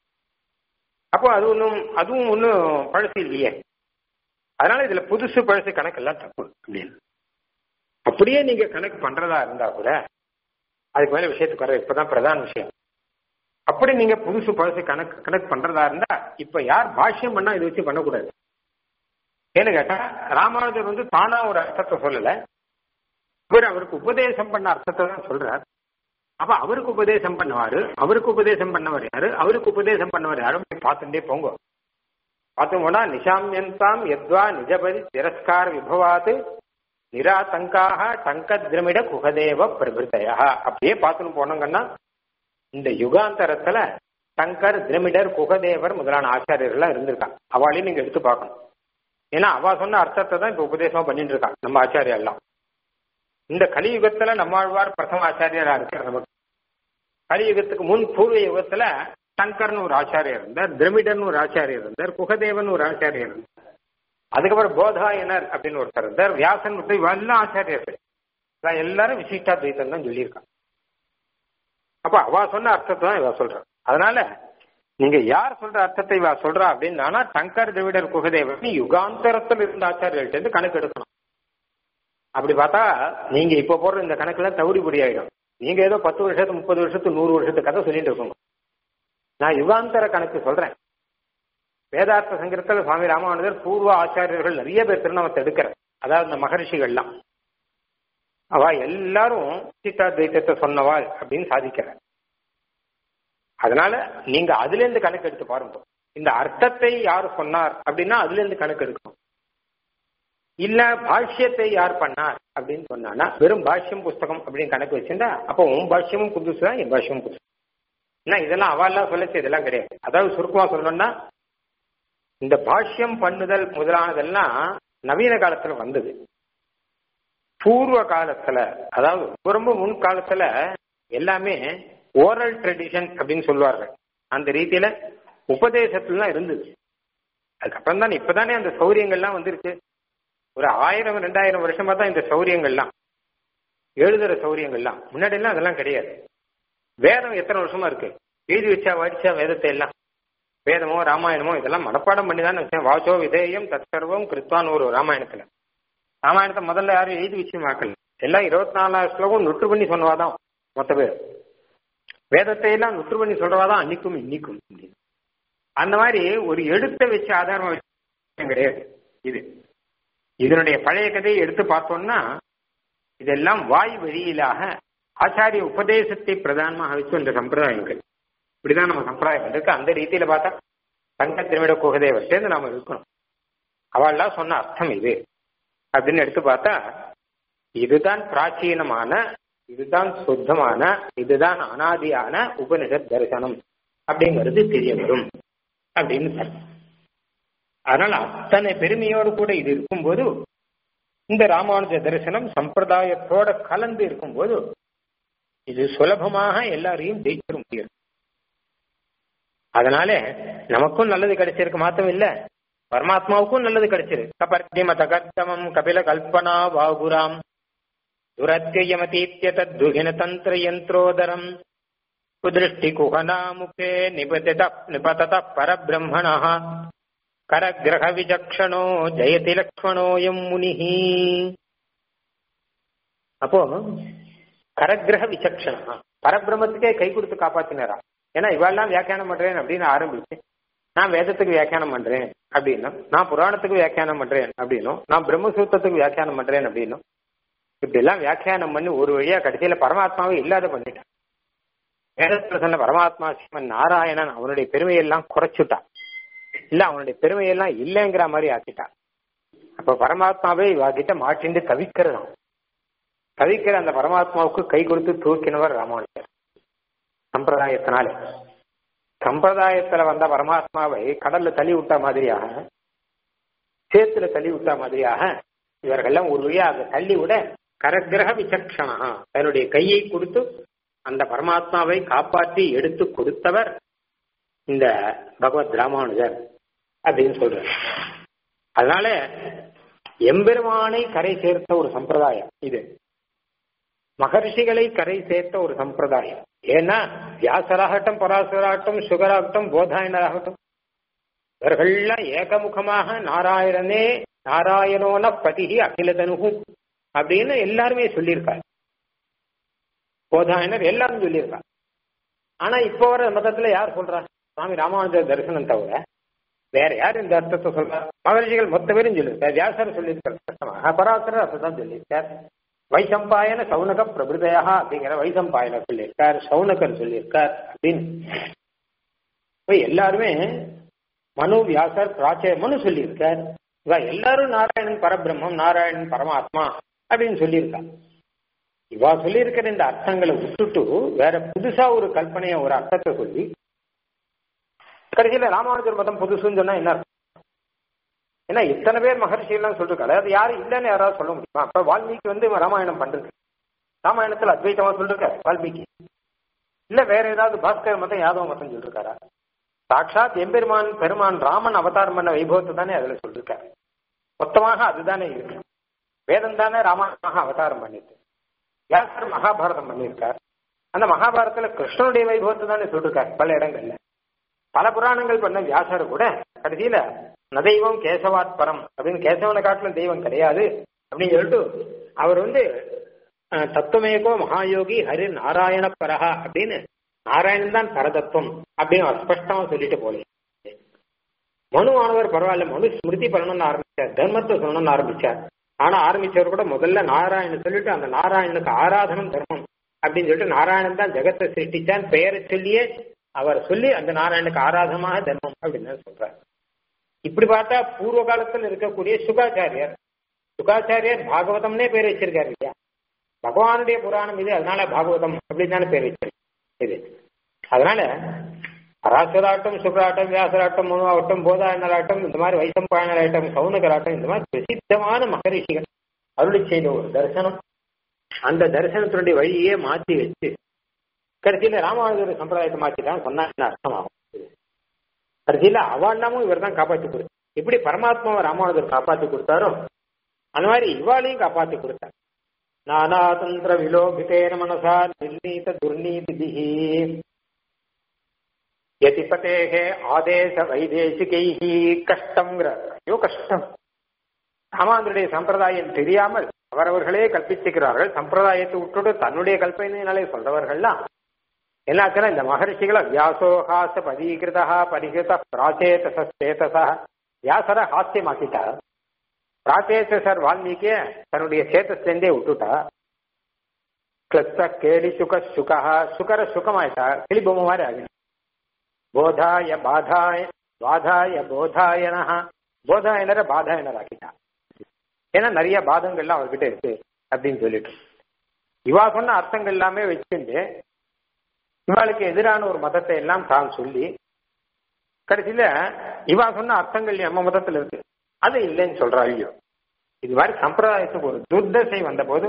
அப்போ அது ஒன்றும் அதுவும் ஒன்றும் பழசு இல்லையே அதனால இதுல புதுசு பழசு கணக்கெல்லாம் தப்பு அப்படின்னு அப்படியே நீங்க கணக்கு பண்றதா இருந்தா கூட அதுக்கு மேல விஷயத்துக்கு வர இப்பதான் பிரதான விஷயம் அப்படி நீங்க புதுசு பழசு கணக்கு கணக்கு பண்றதா இருந்தா இப்ப யார் பாஷ்யம் பண்ணா இதை வச்சு பண்ணக்கூடாது ஏன்னு கேட்டா ராமானுஜர் வந்து தானா ஒரு அர்த்தத்தை சொல்லல இவர் அவருக்கு உபதேசம் பண்ண அர்த்தத்தை தான் சொல்றார் அப்ப அவருக்கு உபதேசம் பண்ணவாரு அவருக்கு உபதேசம் பண்ணவர் யாரு அவருக்கு உபதேசம் பண்ணவர் யாரும் போய் பார்த்துட்டே போங்க பார்த்தோம்னா நிஷாமியந்தாம் எத்வா நிஜபதி திரஸ்கார விபவாத்து நிராதங்காக டங்கத்ரமிட குகதேவ பிரபிருத்தையா அப்படியே பார்த்துன்னு போனோங்கன்னா இந்த யுகாந்தரத்துல டங்கர் திரமிடர் குகதேவர் முதலான ஆச்சாரியர்கள்லாம் இருந்திருக்காங்க அவளையும் நீங்க எடுத்து பார்க்கணும் ஏன்னா அவ சொன்ன அர்த்தத்தை தான் இப்ப உபதேசமா பண்ணிட்டு இருக்காங்க நம்ம ஆச்சாரியா எல்லாம் இந்த கலியுகத்துல நம்மாழ்வார் பிரதம ஆச்சாரியரா இருக்கார் நமக்கு கலியுகத்துக்கு முன் பூர்வ யுகத்துல டங்கர்னு ஒரு ஆச்சாரியர் இருந்தார் திரமிடர்னு ஒரு ஆச்சாரியர் இருந்தார் குகதேவன் ஒரு ஆச்சாரியர் இருந்தார் அதுக்கப்புறம் போதாயனர் அப்படின்னு ஒருத்தர் இருந்தார் வியாசன் மட்டும் இவெல்லாம் ஆச்சாரியர்கள் இவன் எல்லாரும் விசிஷ்டாத்வைத்தம் தான் சொல்லியிருக்காங்க அப்ப அவ சொன்ன அர்த்தத்தை தான் இவ சொல்ற அதனால நீங்க யார் சொல்ற அர்த்தத்தை இவ சொல்றா அப்படின்னா டங்கர் திரவிடர் குகதேவன் யுகாந்தரத்தில் இருந்த ஆச்சாரியர்கள்ட்ட இருந்து கணக்கு எடுக்கணும் அப்படி பார்த்தா நீங்க இப்ப போடுற இந்த கணக்குல தவிடுபடி ஆயிடும் நீங்க ஏதோ பத்து வருஷத்து முப்பது வருஷத்து நூறு வருஷத்து கதை சொல்லிட்டு இருக்கோங்க நான் யுகாந்தர கணக்கு சொல்றேன் வேதார்த்த சங்கரத்தில் சுவாமி ராமானுஜர் பூர்வ ஆச்சாரியர்கள் நிறைய பேர் திருநாமத்தை எடுக்கிற அதாவது இந்த மகர்ஷிகள்லாம் அவ எல்லாரும் சீதாத்வைத்தத்தை சொன்னவாள் அப்படின்னு சாதிக்கிற அதனால நீங்க அதுல இருந்து கணக்கு எடுத்து பாருங்க இந்த அர்த்தத்தை யார் சொன்னார் அப்படின்னா அதுல இருந்து கணக்கு எடுக்கணும் இல்ல பாஷ்யத்தை யார் பண்ணார் அப்படின்னு சொன்னானா வெறும் பாஷ்யம் புஸ்தகம் அப்படின்னு கணக்கு வச்சிருந்தா அப்போ உன் பாஷ்யமும் புதுசு தான் என் பாஷ்யமும் புதுசு என்ன இதெல்லாம் அவெல்லாம் சொல்லச்சு இதெல்லாம் கிடையாது அதாவது சுருக்கமா சொல்லணும்னா இந்த பாஷ்யம் பண்ணுதல் முதலானதெல்லாம் நவீன காலத்துல வந்தது பூர்வ காலத்துல அதாவது ரொம்ப முன் காலத்துல எல்லாமே ஓரல் ட்ரெடிஷன் அப்படின்னு சொல்லுவார்கள் அந்த ரீதியில உபதேசத்துலாம் இருந்தது அதுக்கப்புறம் தான் இப்பதானே அந்த சௌரியங்கள்லாம் வந்துருச்சு ஒரு ஆயிரம் ரெண்டாயிரம் வருஷமா தான் இந்த சௌரியங்கள்லாம் எழுதுற சௌரியங்கள்லாம் முன்னாடி எல்லாம் அதெல்லாம் கிடையாது வேதம் எத்தனை வருஷமா இருக்கு எழுதி வச்சா வடிச்சா வேதத்தை எல்லாம் வேதமோ ராமாயணமோ இதெல்லாம் மனப்பாடம் பண்ணி தான் வச்சேன் வாச்சோ விதேயம் தற்சர்வம் கிருத்வான் ஒரு ராமாயணத்துல ராமாயணத்தை முதல்ல யாரும் எழுதி விஷயமாக்கல எல்லாம் இருபத்தி நாலாயிரம் ஸ்லோகம் நுற்று பண்ணி சொன்னவாதான் மொத்த பேர் வேதத்தை எல்லாம் நுற்று பண்ணி சொல்றவாதான் அன்னைக்கும் இன்னைக்கும் அந்த மாதிரி ஒரு எழுத்த வச்சு ஆதாரமா வச்சு கிடையாது இது இதனுடைய பழைய கதையை எடுத்து பார்த்தோம்னா இதெல்லாம் வாய் வழியிலாக ஆச்சாரிய உபதேசத்தை பிரதானமாக வச்சு இந்த சம்பிரதாயங்கள் இப்படிதான் நம்ம சம்பிரதாயம் இருக்கு அந்த ரீதியில பார்த்தா தங்க திரவிட குகதேவர் சேர்ந்து நாம இருக்கணும் அவள்லாம் சொன்ன அர்த்தம் இது அப்படின்னு எடுத்து பார்த்தா இதுதான் பிராச்சீனமான இதுதான் சுத்தமான இதுதான் அனாதியான உபனிஷத் தரிசனம் அப்படிங்கிறது தெரிய வரும் அப்படின்னு அதனால அத்தனை பெருமையோடு கூட இது இருக்கும்போது இந்த ராமானுஜ தரிசனம் சம்பிரதாயத்தோட கலந்து இருக்கும்போது இது சுலபமாக எல்லாரையும் ஜெயிச்சிட முடியும் அதனால நமக்கும் நல்லது கிடைச்சிருக்கு மாத்தம் இல்ல பரமாத்மாவுக்கும் நல்லது கிடைச்சிருக்கு கபர்த்திம தகர்த்தமம் கபில கல்பனா பாகுராம் துரத்தியமதீத்திய தத்துகின தந்திர யந்திரோதரம் குதிருஷ்டி குஹனா முகே நிபதித நிபதத பரபிரம்மண கரகிரக விசக்ஷணோ ஜெயதி லக்ஷ்மணோயம் முனிஹி அப்போ கரகிரக விசக்ஷணா பரபிரம்மத்துக்கே கை கொடுத்து காப்பாத்தினாரா ஏன்னா இவாள்லாம் வியாக்கியானம் பண்றேன் அப்படின்னு ஆரம்பிச்சு நான் வேதத்துக்கு வியாக்கியானம் பண்றேன் அப்படின்னும் நான் புராணத்துக்கு வியாக்கியானம் பண்றேன் அப்படின்னும் நான் பிரம்மசூத்திரத்துக்கு வியாக்கியானம் பண்றேன் அப்படின்னும் இப்படி எல்லாம் வியாக்கியானம் பண்ணி ஒரு வழியா கடைசியில பரமாத்மாவை இல்லாத பண்ணிட்டான் வேதத்துல சொன்ன பரமாத்மா சிவன் நாராயணன் அவனுடைய பெருமையெல்லாம் குறைச்சுட்டான் இல்ல அவனுடைய பெருமையெல்லாம் இல்லைங்கிற மாதிரி ஆக்கிட்டான் அப்ப பரமாத்மாவே இவாகிட்ட மாட்டிண்டு தவிக்கிறதாம் தவிக்கிற அந்த பரமாத்மாவுக்கு கை கொடுத்து தூக்கினவர் ராமானுஜர் சம்பிரதாயத்தினாலே சம்பிரதாயத்துல வந்த பரமாத்மாவை கடல்ல தள்ளி விட்ட மாதிரியாக சேத்துல தள்ளி விட்ட மாதிரியாக இவர்கள்லாம் ஒரு வழியா அதை தள்ளி விட கரகிரக விசக்ஷணா தன்னுடைய கையை கொடுத்து அந்த பரமாத்மாவை காப்பாற்றி எடுத்து கொடுத்தவர் இந்த பகவத் ராமானுஜர் அப்படின்னு சொல்றார் அதனால எம்பெருமானை கரை சேர்த்த ஒரு சம்பிரதாயம் இது மகர்ஷிகளை கரை சேர்த்த ஒரு சம்பிரதாயம் ஏன்னா வியாசராகட்டும் பராசராகட்டும் சுகராகட்டும் போதாயனராகட்டும் இவர்கள்லாம் ஏகமுகமாக நாராயணனே நாராயணோன பதிகி அகிலதனுகு அப்படின்னு எல்லாருமே சொல்லியிருக்காரு போதாயனர் எல்லாரும் சொல்லியிருக்காங்க ஆனா இப்போ வர மதத்துல யார் சொல்றா சுவாமி ராமானுஜர் தரிசனம் தவிர வேற யார் இந்த அர்த்தத்தை சொல்றார் மகர்ஷிகள் மொத்த பேரும் சொல்லியிருக்கார் வியாசர் சொல்லியிருக்கார் பராசரர் அர்த்தம் சொல்லியிருக்கார் வைசம்பாயன சவுனக பிரபுதயா அப்படிங்கிற வைசம்பாயன சொல்லியிருக்கார் சவுனகர் சொல்லியிருக்கார் அப்படின்னு இப்ப எல்லாருமே மனு வியாசர் பிராச்சய மனு சொல்லியிருக்கார் இவ எல்லாரும் நாராயணன் பரபிரம்மம் நாராயணன் பரமாத்மா அப்படின்னு சொல்லியிருக்காங்க இவா சொல்லியிருக்கிற இந்த அர்த்தங்களை விட்டுட்டு வேற புதுசா ஒரு கல்பனைய ஒரு அர்த்தத்தை சொல்லி கடைசியில ராமானுஜர் மதம் புதுசுன்னு சொன்னா என்ன அர்த்தம் ஏன்னா இத்தனை பேர் மகர்ஷிகள்லாம் சொல்லிருக்காரு அது யாரும் இல்லைன்னு யாராவது சொல்ல முடியுமா அப்ப வால்மீகி வந்து ராமாயணம் பண்றது ராமாயணத்துல அத்வைத்தமா சொல்லிருக்காரு வால்மீகி இல்ல வேற ஏதாவது பாஸ்கர் மதம் யாதவ மதம் சொல்லிருக்காரா சாட்சாத் எம்பெருமான் பெருமான் ராமன் அவதாரம் பண்ண வைபவத்தை தானே அதுல சொல்லிருக்காரு மொத்தமாக அதுதானே இருக்கு வேதம் தானே ராமாயணமாக அவதாரம் பண்ணிட்டு வியாசர் மகாபாரதம் பண்ணியிருக்கார் அந்த மகாபாரதத்துல கிருஷ்ணனுடைய வைபவத்தை தானே சொல்லிருக்காரு பல இடங்கள்ல பல புராணங்கள் பண்ண வியாசர் கூட கடைசியில நதெய்வம் கேசவாத் பரம் அப்படின்னு கேசவனை காட்டிலும் தெய்வம் கிடையாது அப்படின்னு சொல்லிட்டு அவர் வந்து தத்துவமேகோ மகாயோகி ஹரி நாராயண பரஹா அப்படின்னு நாராயணன் தான் பரதத்துவம் அப்படின்னு அவர் ஸ்பஷ்டமா சொல்லிட்டு போல மனு ஆனவர் பரவாயில்ல மனு ஸ்மிருதி பண்ணணும்னு ஆரம்பிச்சார் தர்மத்தை சொல்லணும்னு ஆரம்பிச்சார் ஆனா ஆரம்பிச்சவர் கூட முதல்ல நாராயணன் சொல்லிட்டு அந்த நாராயணனுக்கு ஆராதனம் தர்மம் அப்படின்னு சொல்லிட்டு நாராயணன் தான் ஜெகத்தை சிருஷ்டிச்சான் பெயரை சொல்லியே அவர் சொல்லி அந்த நாராயணுக்கு ஆராதமாக தர்மம் அப்படின்னு சொல்றார் இப்படி பார்த்தா பூர்வ காலத்தில் இருக்கக்கூடிய சுகாச்சாரியர் சுகாச்சாரியர் பாகவதம்னே பேர் வச்சிருக்காரு இல்லையா பகவானுடைய புராணம் இது அதனால பாகவதம் அப்படின்னு தானே பேர் வச்சிருக்கு இது அதனால பராசராட்டம் சுக்கராட்டம் வியாசராட்டம் மனுவாகட்டம் போதாயனராட்டம் இந்த மாதிரி வைசம்பாயனராட்டம் சவுனகராட்டம் இந்த மாதிரி பிரசித்தமான மகரிஷிகள் அருளி செய்த ஒரு தரிசனம் அந்த தரிசனத்தினுடைய வழியே மாற்றி வச்சு கடைசியில ராமானுஜர் சம்பிரதாயத்தை மாற்றிதான் சொன்னா என்ன அர்த்தமாகும் கடைசியில அவாண்டாமும் இவர் தான் காப்பாற்றி கொடுத்தார் எப்படி பரமாத்மாவை ராமானுஜர் காப்பாற்றி கொடுத்தாரோ அந்த மாதிரி இவாளையும் காப்பாற்றி கொடுத்தார் நானாதந்திர விலோபிதேன மனசா நிர்ணீத துர்நீதி யதிபதேகே ஆதேச வைதேசிகைஹி கஷ்டம்ங்கிற ஐயோ கஷ்டம் ராமாந்தருடைய சம்பிரதாயம் தெரியாமல் அவரவர்களே கற்பிச்சுக்கிறார்கள் சம்பிரதாயத்தை விட்டுட்டு தன்னுடைய கல்பனையினாலே சொல்றவர்கள்லாம் என்னாச்சுன்னா இந்த மகர்ஷிகளை வியாசோஹாச பதீகிருதா பரிகிருத பிராச்சேதசேதசா வியாசர ஹாஸ்யமாக்கிட்டா பிராச்சேதசர் வால்மீகிய தன்னுடைய சேத்தஸ்லேருந்தே விட்டுட்டா கிளப்த கேலி சுக சுகா சுகர சுகமாயிட்டா கிளிபொம்மை மாதிரி ஆகிடும் போதாய பாதாய பாதாய போதாயனா போதாயனரை பாதாயனர் ஆக்கிட்டா ஏன்னா நிறைய பாதங்கள்லாம் அவர்கிட்ட இருக்கு அப்படின்னு சொல்லிட்டு இவா சொன்ன அர்த்தங்கள் எல்லாமே வச்சுட்டு இவாளுக்கு எதிரான ஒரு மதத்தை எல்லாம் தான் சொல்லி கடைசியில இவா சொன்ன அர்த்தங்கள் நம்ம மதத்துல இருக்கு அது இல்லைன்னு சொல்றா ஐயோ இது மாதிரி சம்பிரதாயத்துக்கு ஒரு துர்தசை வந்த போது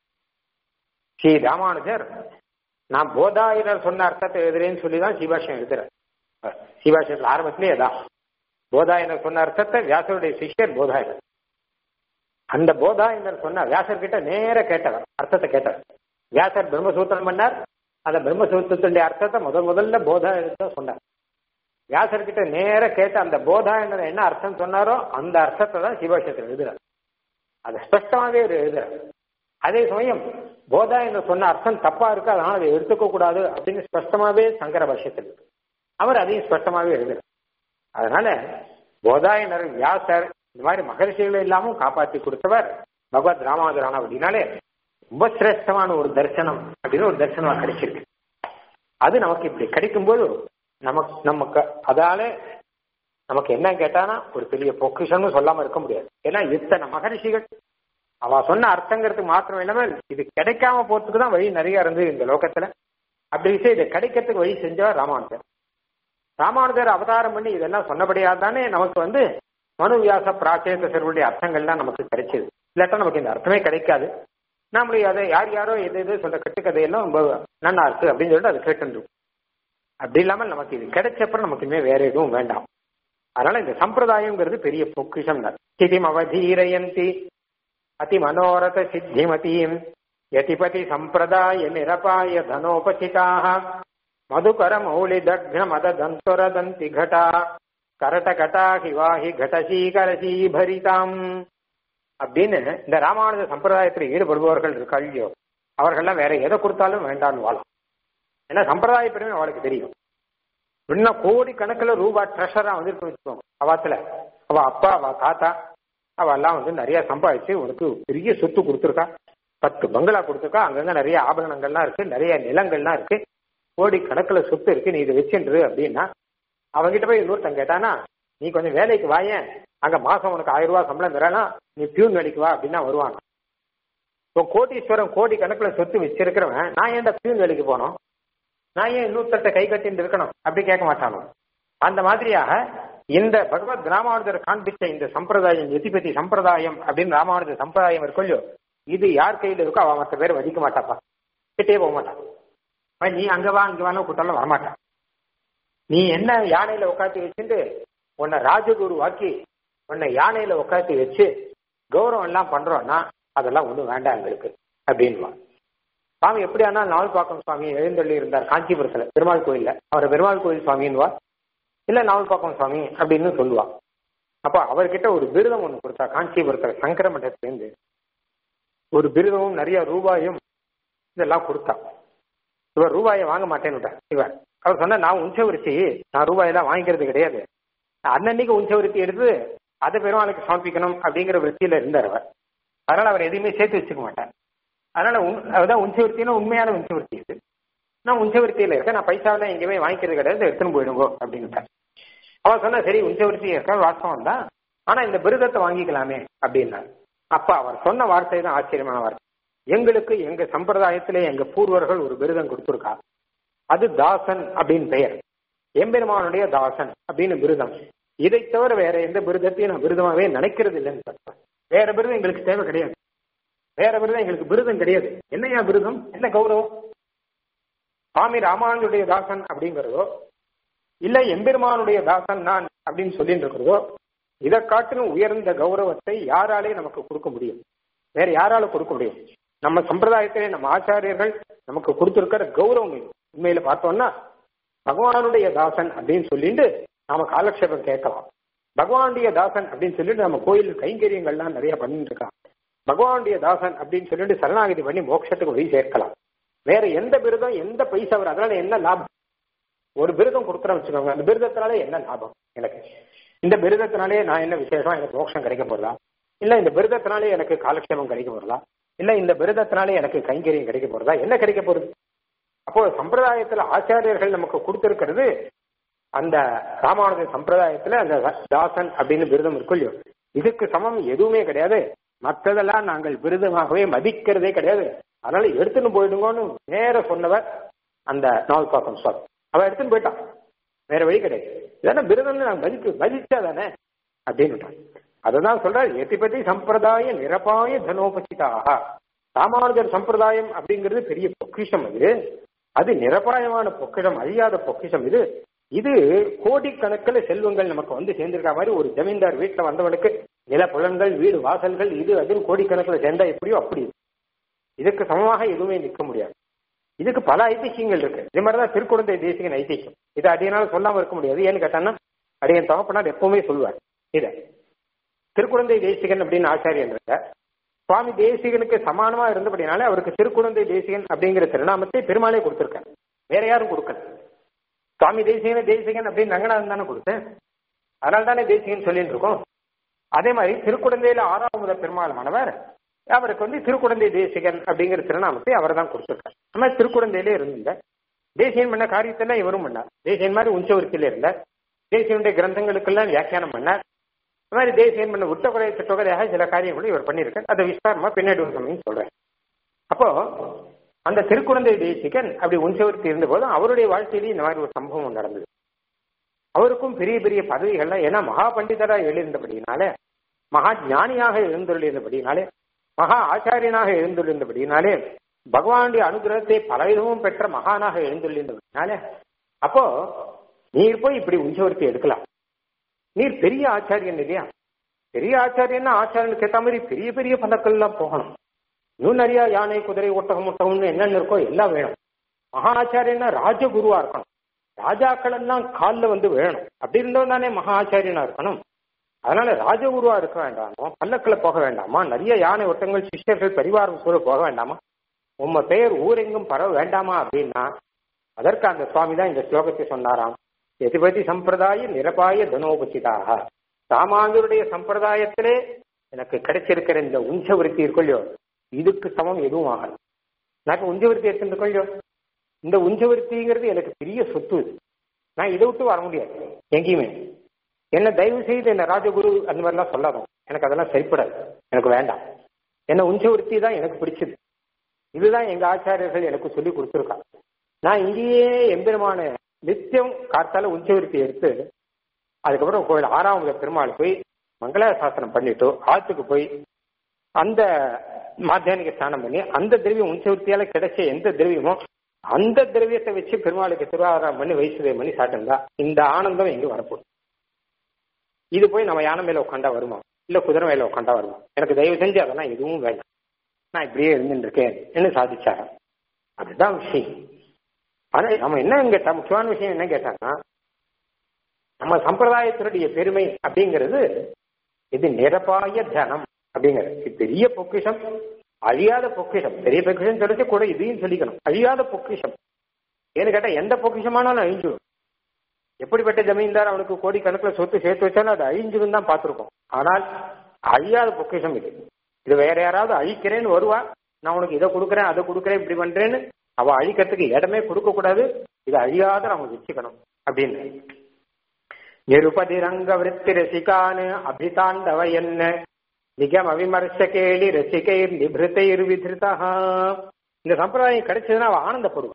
ஸ்ரீ ராமானுஜர் நான் போதாயினர் சொன்ன அர்த்தத்தை எழுதுறேன்னு சொல்லி தான் சிவாஷம் எழுதுறேன் சிவாஷத்தில் ஆரம்பத்திலே தான் போதாயனர் சொன்ன அர்த்தத்தை வியாசருடைய சிஷ்யர் போதாயனர் அந்த போதாயனர் சொன்ன வியாசர் கிட்ட நேர கேட்டவர் அர்த்தத்தை கேட்டவர் வியாசர் பிரம்மசூத்திரம் பண்ணார் அந்த பிரம்மசூத்திரத்துடைய அர்த்தத்தை முதல் முதல்ல போதாயனர் சொன்னார் வியாசர் கிட்ட நேர கேட்ட அந்த போதாயனர் என்ன அர்த்தம் சொன்னாரோ அந்த அர்த்தத்தை தான் சிவாஷத்தில் எழுதுறார் அதை ஸ்பஷ்டமாவே எழுதுறார் அதே சமயம் போதாயனர் சொன்ன அர்த்தம் தப்பா இருக்கு அதனால அதை எடுத்துக்க கூடாது அப்படின்னு ஸ்பஷ்டமாவே சங்கர பாஷ்யத்தில் இருக்கு அவர் அதையும் ஸ்பஷ்டமாவே எழுதுறார் அதனால போதாயனர் வியாசர் இந்த மாதிரி மகரிஷிகள் இல்லாமல் காப்பாற்றி கொடுத்தவர் பகவத் ராமானுஜரான அப்படின்னாலே ரொம்ப சிரேஷ்டமான ஒரு தரிசனம் அப்படின்னு ஒரு தரிசனம் கிடைச்சிருக்கு அது நமக்கு இப்படி கிடைக்கும்போது நமக்கு நமக்கு அதால நமக்கு என்ன கேட்டானா ஒரு பெரிய பொக்கிஷம்னு சொல்லாம இருக்க முடியாது ஏன்னா இத்தனை மகரிஷிகள் அவ சொன்ன அர்த்தங்கிறதுக்கு மாத்திரம் இல்லாமல் இது கிடைக்காம போறதுக்கு தான் வழி நிறைய இருந்தது இந்த லோகத்துல அப்படி விஷயம் இதை கிடைக்கிறதுக்கு வழி செஞ்சவர் ராமானுஜர் ராமானுஜர் அவதாரம் பண்ணி இதெல்லாம் சொன்னபடியா தானே நமக்கு வந்து மனு வியாச பிராச்சேதசருடைய அர்த்தங்கள்லாம் நமக்கு கிடைச்சது இல்லாட்டா நமக்கு இந்த அர்த்தமே கிடைக்காது நம்மளுடைய அதை யார் யாரோ எது எது சொல்ற கட்டுக்கதையெல்லாம் ரொம்ப நன்னா இருக்கு அப்படின்னு சொல்லிட்டு அதை கேட்டு அப்படி இல்லாமல் நமக்கு இது கிடைச்சப்ப நமக்கு இனிமே வேற எதுவும் வேண்டாம் அதனால இந்த சம்பிரதாயம்ங்கிறது பெரிய பொக்கிஷம் தான் ஸ்திதிம் அவதீரயந்தி அதி மனோரத சித்திமதீம் யதிபதி சம்பிரதாய நிரபாய தனோபசிதாக மதுகர மௌலி தக்ன மத தந்தொர தந்தி கடா கரட கட்டா ஹிவாஹி கடசீகரசீ பரிதாம் அப்படின்னு இந்த ராமானுஜ சம்பிரதாயத்தில் ஈடுபடுபவர்கள் இருக்காளியோ அவர்கள்லாம் வேற எதை கொடுத்தாலும் வேண்டான்னு வாழும் ஏன்னா சம்பிரதாய பெருமை அவளுக்கு தெரியும் இன்னும் கோடி கணக்குல ரூபாய் ட்ரெஷரா வந்துருக்கு வச்சுக்கோங்க அவாத்துல அவ அப்பா அவ தாத்தா அவ எல்லாம் வந்து நிறைய சம்பாதிச்சு உனக்கு பெரிய சொத்து கொடுத்துருக்கா பத்து பங்களா கொடுத்துருக்கா அங்கங்க நிறைய ஆபரணங்கள்லாம் இருக்கு நிறைய நிலங்கள்லாம் இருக்கு கோடி கணக்குல சொத்து இருக்கு நீ இதை வச்சுன்று அப்படின்னா அவங்கிட்ட போய் இன்னொருத்தன் கேட்டானா நீ கொஞ்சம் வேலைக்கு வாயேன் அங்க மாசம் உனக்கு ஆயிரம் ரூபாய் சம்பளம் தரானா நீ பியூன் வேலைக்கு வா அப்படின்னா வருவான் இப்போ கோட்டீஸ்வரன் கோடி கணக்குல சொத்து வச்சிருக்கிறவன் நான் ஏன்டா பியூன் வேலைக்கு போனோம் நான் ஏன் இன்னொருத்தட்ட கை கட்டிட்டு இருக்கணும் அப்படி கேட்க மாட்டானோ அந்த மாதிரியாக இந்த பகவத் ராமானுஜர் காண்பித்த இந்த சம்பிரதாயம் எதிபதி சம்பிரதாயம் அப்படின்னு ராமானுஜர் சம்பிரதாயம் இருக்கும் இல்லையோ இது யார் கையில இருக்கோ அவன் மற்ற பேர் மதிக்க மாட்டாப்பா கிட்டே போக மாட்டான் அவன் நீ அங்க வா அங்க வான்னு கூட்டாலும் வரமாட்டான் நீ என்ன யானையில உட்காந்து வச்சுட்டு உன்னை ராஜகுரு வாக்கி உன்னை யானையில உட்காந்து வச்சு கௌரவம் எல்லாம் பண்றோம்னா அதெல்லாம் ஒண்ணும் வேண்டாம் எங்களுக்கு அப்படின்வான் சுவாமி எப்படி ஆனா நாவல்பாக்கம் சுவாமி எழுந்தள்ளி இருந்தார் காஞ்சிபுரத்துல பெருமாள் கோயில்ல அவரை பெருமாள் கோயில் சுவாமின்வா இல்ல நாவல்பாக்கம் சுவாமி அப்படின்னு சொல்லுவா அப்ப அவர்கிட்ட ஒரு விருதம் ஒண்ணு கொடுத்தா காஞ்சிபுரத்துல சங்கர மட்டத்திலேருந்து ஒரு விருதமும் நிறைய ரூபாயும் இதெல்லாம் கொடுத்தா இவர் ரூபாயை வாங்க மாட்டேன்னு இவர் அவர் சொன்னா நான் உஞ்சவரிசி நான் ரூபாயெல்லாம் வாங்கிக்கிறது கிடையாது அன்னன்னைக்கு உஞ்சவரிசி எடுத்து அதை பெருமாளுக்கு சமர்ப்பிக்கணும் அப்படிங்கிற விற்த்தியில இருந்தார் அவர் அதனால அவர் எதையுமே சேர்த்து வச்சுக்க மாட்டார் அதனால அதான் உஞ்சவர்த்தினா உண்மையான உஞ்சவர்த்தி இது நான் உஞ்சவர்த்தியில இருக்கேன் நான் பைசாவெல்லாம் எங்கேயுமே வாங்கிக்கிறது கிடையாது எடுத்துன்னு போயிடுங்கோ அப்படின்னுட்டார் அவன் சொன்னா சரி உஞ்சவர்த்தி இருக்க வாஸ்தவம் தான் ஆனா இந்த விருதத்தை வாங்கிக்கலாமே அப்படின்னார் அப்ப அவர் சொன்ன வார்த்தை தான் ஆச்சரியமான வார்த்தை எங்களுக்கு எங்க சம்பிரதாயத்திலே எங்க பூர்வர்கள் ஒரு விருதம் கொடுத்துருக்கா அது தாசன் அப்படின்னு பெயர் எம்பெருமானுடைய தாசன் அப்படின்னு விருதம் இதை தவிர வேற எந்த விருதத்தையும் நான் விருதமாவே நினைக்கிறது இல்லைன்னு சொல்றேன் வேற விருதம் எங்களுக்கு தேவை கிடையாது வேற விருதம் எங்களுக்கு விருதம் கிடையாது என்னையா விருதம் என்ன கௌரவம் சுவாமி ராமானுடைய தாசன் அப்படிங்கிறதோ இல்ல எம்பெருமானுடைய தாசன் நான் அப்படின்னு சொல்லிட்டு இருக்கிறதோ இதை காட்டிலும் உயர்ந்த கௌரவத்தை யாராலே நமக்கு கொடுக்க முடியும் வேற யாரால கொடுக்க முடியும் நம்ம சம்பிரதாயத்திலே நம்ம ஆச்சாரியர்கள் நமக்கு கொடுத்திருக்கிற கௌரவம் இது உண்மையில பார்த்தோம்னா பகவானுடைய தாசன் அப்படின்னு சொல்லிட்டு நாம காலக்ஷேபம் கேட்கலாம் பகவானுடைய தாசன் அப்படின்னு சொல்லிட்டு நம்ம கோயில் கைங்கரியங்கள்லாம் நிறைய பண்ணிட்டு இருக்கான் பகவானுடைய தாசன் அப்படின்னு சொல்லிட்டு சரணாகதி பண்ணி மோட்சத்துக்கு போய் சேர்க்கலாம் வேற எந்த விருதம் எந்த பைசா வரும் அதனால என்ன லாபம் ஒரு விருதம் கொடுக்குறேன் வச்சுக்கோங்க அந்த விருதத்தினால என்ன லாபம் எனக்கு இந்த விருதத்தினாலே நான் என்ன விசேஷம் எனக்கு மோட்சம் கிடைக்க போறதா இல்ல இந்த விருதத்தினாலே எனக்கு காலக்ஷேபம் கிடைக்க போறதா இல்ல இந்த விருதத்தினாலே எனக்கு கைங்கரியம் கிடைக்க போறதா என்ன கிடைக்க போறது அப்போ சம்பிரதாயத்துல ஆச்சாரியர்கள் நமக்கு கொடுத்திருக்கிறது அந்த ராமானுஜ சம்பிரதாயத்துல அந்த தாசன் அப்படின்னு விருதம் இருக்கும் இல்லையோ இதுக்கு சமம் எதுவுமே கிடையாது மற்றதெல்லாம் நாங்கள் விருதமாகவே மதிக்கிறதே கிடையாது அதனால எடுத்துன்னு போயிடுங்கன்னு நேர சொன்னவர் அந்த நாவல்பாக்கம் சுவாமி அவன் எடுத்துன்னு போயிட்டான் வேற வழி கிடையாது இதெல்லாம் விருதம்னு நாங்கள் மதிப்பு மதிச்சா தானே அப்படின்னு அதுதான் சொல்றாரு எதிபதி சம்பிரதாய நிரபாய தனோபசிதாக ராமானுஜர் சம்பிரதாயம் அப்படிங்கிறது பெரிய பொக்கிஷம் அது அது நிரபாயமான பொக்கிஷம் அழியாத பொக்கிஷம் இது இது கோடிக்கணக்கில் செல்வங்கள் நமக்கு வந்து சேர்ந்திருக்க மாதிரி ஒரு ஜமீன்தார் வீட்டில் வந்தவனுக்கு நில புலன்கள் வீடு வாசல்கள் இது அதுன்னு கோடிக்கணக்கில் சேர்ந்தா எப்படியோ அப்படி இதுக்கு சமமாக எதுவுமே நிற்க முடியாது இதுக்கு பல ஐதிஹியங்கள் இருக்கு இதே மாதிரி தான் திருக்குழந்தை தேசிகன் ஐதிஹ்யம் இதை அடியனால சொல்லாம இருக்க முடியாது ஏன்னு கேட்டான்னா அடியன் தகப்பனார் எப்பவுமே சொல்லுவார் இதை திருக்குழந்தை தேசிகன் அப்படின்னு ஆச்சாரியன் இருக்க சுவாமி தேசிகனுக்கு சமானமா இருந்தபடினாலே அவருக்கு திருக்குழந்தை தேசிகன் அப்படிங்கிற திருநாமத்தை பெருமாளே கொடுத்திருக்காரு வேற யாரும் கொடுக்கல சுவாமி தேசிகன தேசிகன் அப்படின்னு ரங்கநாதன் தானே கொடுத்தேன் அதனால தானே தேசிகன் சொல்லிட்டு இருக்கோம் அதே மாதிரி திருக்குழந்தையில ஆறாவது பெருமாளமானவர் அவருக்கு வந்து திருக்குழந்தை தேசிகன் அப்படிங்கிற திருநாமத்தை அவர் தான் கொடுத்திருக்காரு நம்ம திருக்குழந்தையிலே இருந்த தேசியன் பண்ண காரியத்தெல்லாம் இவரும் பண்ணார் தேசியன் மாதிரி உஞ்சவருத்தில இருந்தார் தேசியனுடைய கிரந்தங்களுக்கெல்லாம் வியாக்கியானம் பண்ணார் இந்த மாதிரி தேசியன் பண்ண உத்தகுறை தொகையாக சில காரியங்களும் இவர் பண்ணியிருக்கார் அதை விஸ்தாரமா பின்னாடி ஒரு சமயம் சொல்றேன் அப்போ அந்த திருக்குழந்தை தேசிகன் அப்படி உஞ்சவர்த்தி இருந்தபோது அவருடைய வாழ்க்கையிலேயே இந்த மாதிரி ஒரு சம்பவம் நடந்தது அவருக்கும் பெரிய பெரிய பதவிகள்லாம் ஏன்னா மகா பண்டிதராக எழுந்தபடினாலே மகா ஞானியாக எழுந்துள்ளிருந்தபடினாலே மகா ஆச்சாரியனாக எழுந்துள்ளிருந்தபடினாலே பகவானுடைய அனுகிரகத்தை பலவிதமும் பெற்ற மகானாக எழுந்துள்ளிருந்தபடினாலே அப்போ நீர் போய் இப்படி உஞ்சவர்த்தி எடுக்கலாம் நீர் பெரிய ஆச்சாரியன் இல்லையா பெரிய ஆச்சாரியன்னா ஆச்சாரியனுக்கு ஏற்ற மாதிரி பெரிய பெரிய பதக்கள்லாம் போகணும் இன்னும் நிறைய யானை குதிரை ஒட்டகம் ஒட்டகம்னு என்னென்ன இருக்கோ எல்லாம் வேணும் மகா ஆச்சாரியன்னா ராஜகுருவா இருக்கணும் ராஜாக்கள் எல்லாம் காலில் வந்து வேணும் அப்படி இருந்தவன் தானே மகா ஆச்சாரியனா இருக்கணும் அதனால ராஜகுருவா இருக்க வேண்டாமோ பல்லக்கில் போக வேண்டாமா நிறைய யானை ஒட்டங்கள் சிஷ்யர்கள் பரிவாரம் சூழ போக வேண்டாமா உம்ம பெயர் ஊரெங்கும் பரவ வேண்டாமா அப்படின்னா அதற்கு அந்த சுவாமி தான் இந்த ஸ்லோகத்தை சொன்னாராம் எதிபதி சம்பிரதாய நிரபாய தனோபசிதாக சாமானியருடைய சம்பிரதாயத்திலே எனக்கு கிடைச்சிருக்கிற இந்த உஞ்ச விருத்தி இருக்கொள்ளியோ இதுக்கு சமம் எதுவும் ஆகல நான் உஞ்ச விருத்தி எடுத்துருக்கொள்ளியோ இந்த உஞ்ச விருத்திங்கிறது எனக்கு பெரிய சொத்து இது நான் இதை விட்டு வர முடியாது எங்கேயுமே என்ன தயவு செய்து என்ன ராஜகுரு அந்த மாதிரிலாம் சொல்லாதோம் எனக்கு அதெல்லாம் சரிப்படாது எனக்கு வேண்டாம் என்ன உஞ்ச விருத்தி தான் எனக்கு பிடிச்சது இதுதான் எங்க ஆச்சாரியர்கள் எனக்கு சொல்லி கொடுத்துருக்காங்க நான் இங்கேயே எம்பெருமான நித்தியம் காத்தால உஞ்சவிருத்தி எடுத்து அதுக்கப்புறம் கோயில் ஆறாவது பெருமாள் போய் மங்கள சாசனம் பண்ணிட்டு ஆத்துக்கு போய் அந்த மாத்தியானிக ஸ்நானம் பண்ணி அந்த திரவியம் உஞ்சவிருத்தியால கிடைச்ச எந்த திரவியமோ அந்த திரவியத்தை வச்சு பெருமாளுக்கு திருவாரம் பண்ணி வைசுதே பண்ணி சாட்டிருந்தா இந்த ஆனந்தம் எங்க வரப்போகுது இது போய் நம்ம யானை மேல உட்காண்டா வருமா இல்ல குதிரை மேல உட்காண்டா வருமா எனக்கு தயவு செஞ்சு அதெல்லாம் எதுவும் வேண்டாம் நான் இப்படியே இருந்துட்டு இருக்கேன் என்ன சாதிச்சாங்க அதுதான் விஷயம் ஆனா நம்ம என்ன கேட்டா முக்கியமான விஷயம் என்ன கேட்டாங்கன்னா நம்ம சம்பிரதாயத்தினுடைய பெருமை அப்படிங்கிறது இது நிரபாய தனம் அப்படிங்கிறது இது பெரிய பொக்கிஷம் அழியாத பொக்கிஷம் பெரிய பொக்கிஷம் சொல்லிச்சு கூட இதையும் சொல்லிக்கணும் அழியாத பொக்கிஷம் ஏன்னு கேட்டா எந்த பொக்கிஷமானாலும் அழிஞ்சிடும் எப்படிப்பட்ட ஜமீன்தார் அவனுக்கு கோடி கணக்குல சொத்து சேர்த்து வச்சாலும் அது அழிஞ்சிடும் தான் பார்த்துருக்கோம் ஆனால் அழியாத பொக்கிஷம் இது இது வேற யாராவது அழிக்கிறேன்னு வருவா நான் உனக்கு இதை கொடுக்குறேன் அதை கொடுக்குறேன் இப்படி பண்றேன்னு அவ அழிக்கிறதுக்கு இடமே கொடுக்க கூடாது இது அழியாத நம்ம வச்சுக்கணும் அப்படின்னு நிருபதி ரங்க விருத்தி ரசிகான் அபிதாண்டவ என்ன நிகம் அவிமர்ச கேளி ரசிகைர் நிபிருத்தைர் விதிருதா இந்த சம்பிரதாயம் கிடைச்சதுன்னா அவ ஆனந்தப்படுவான்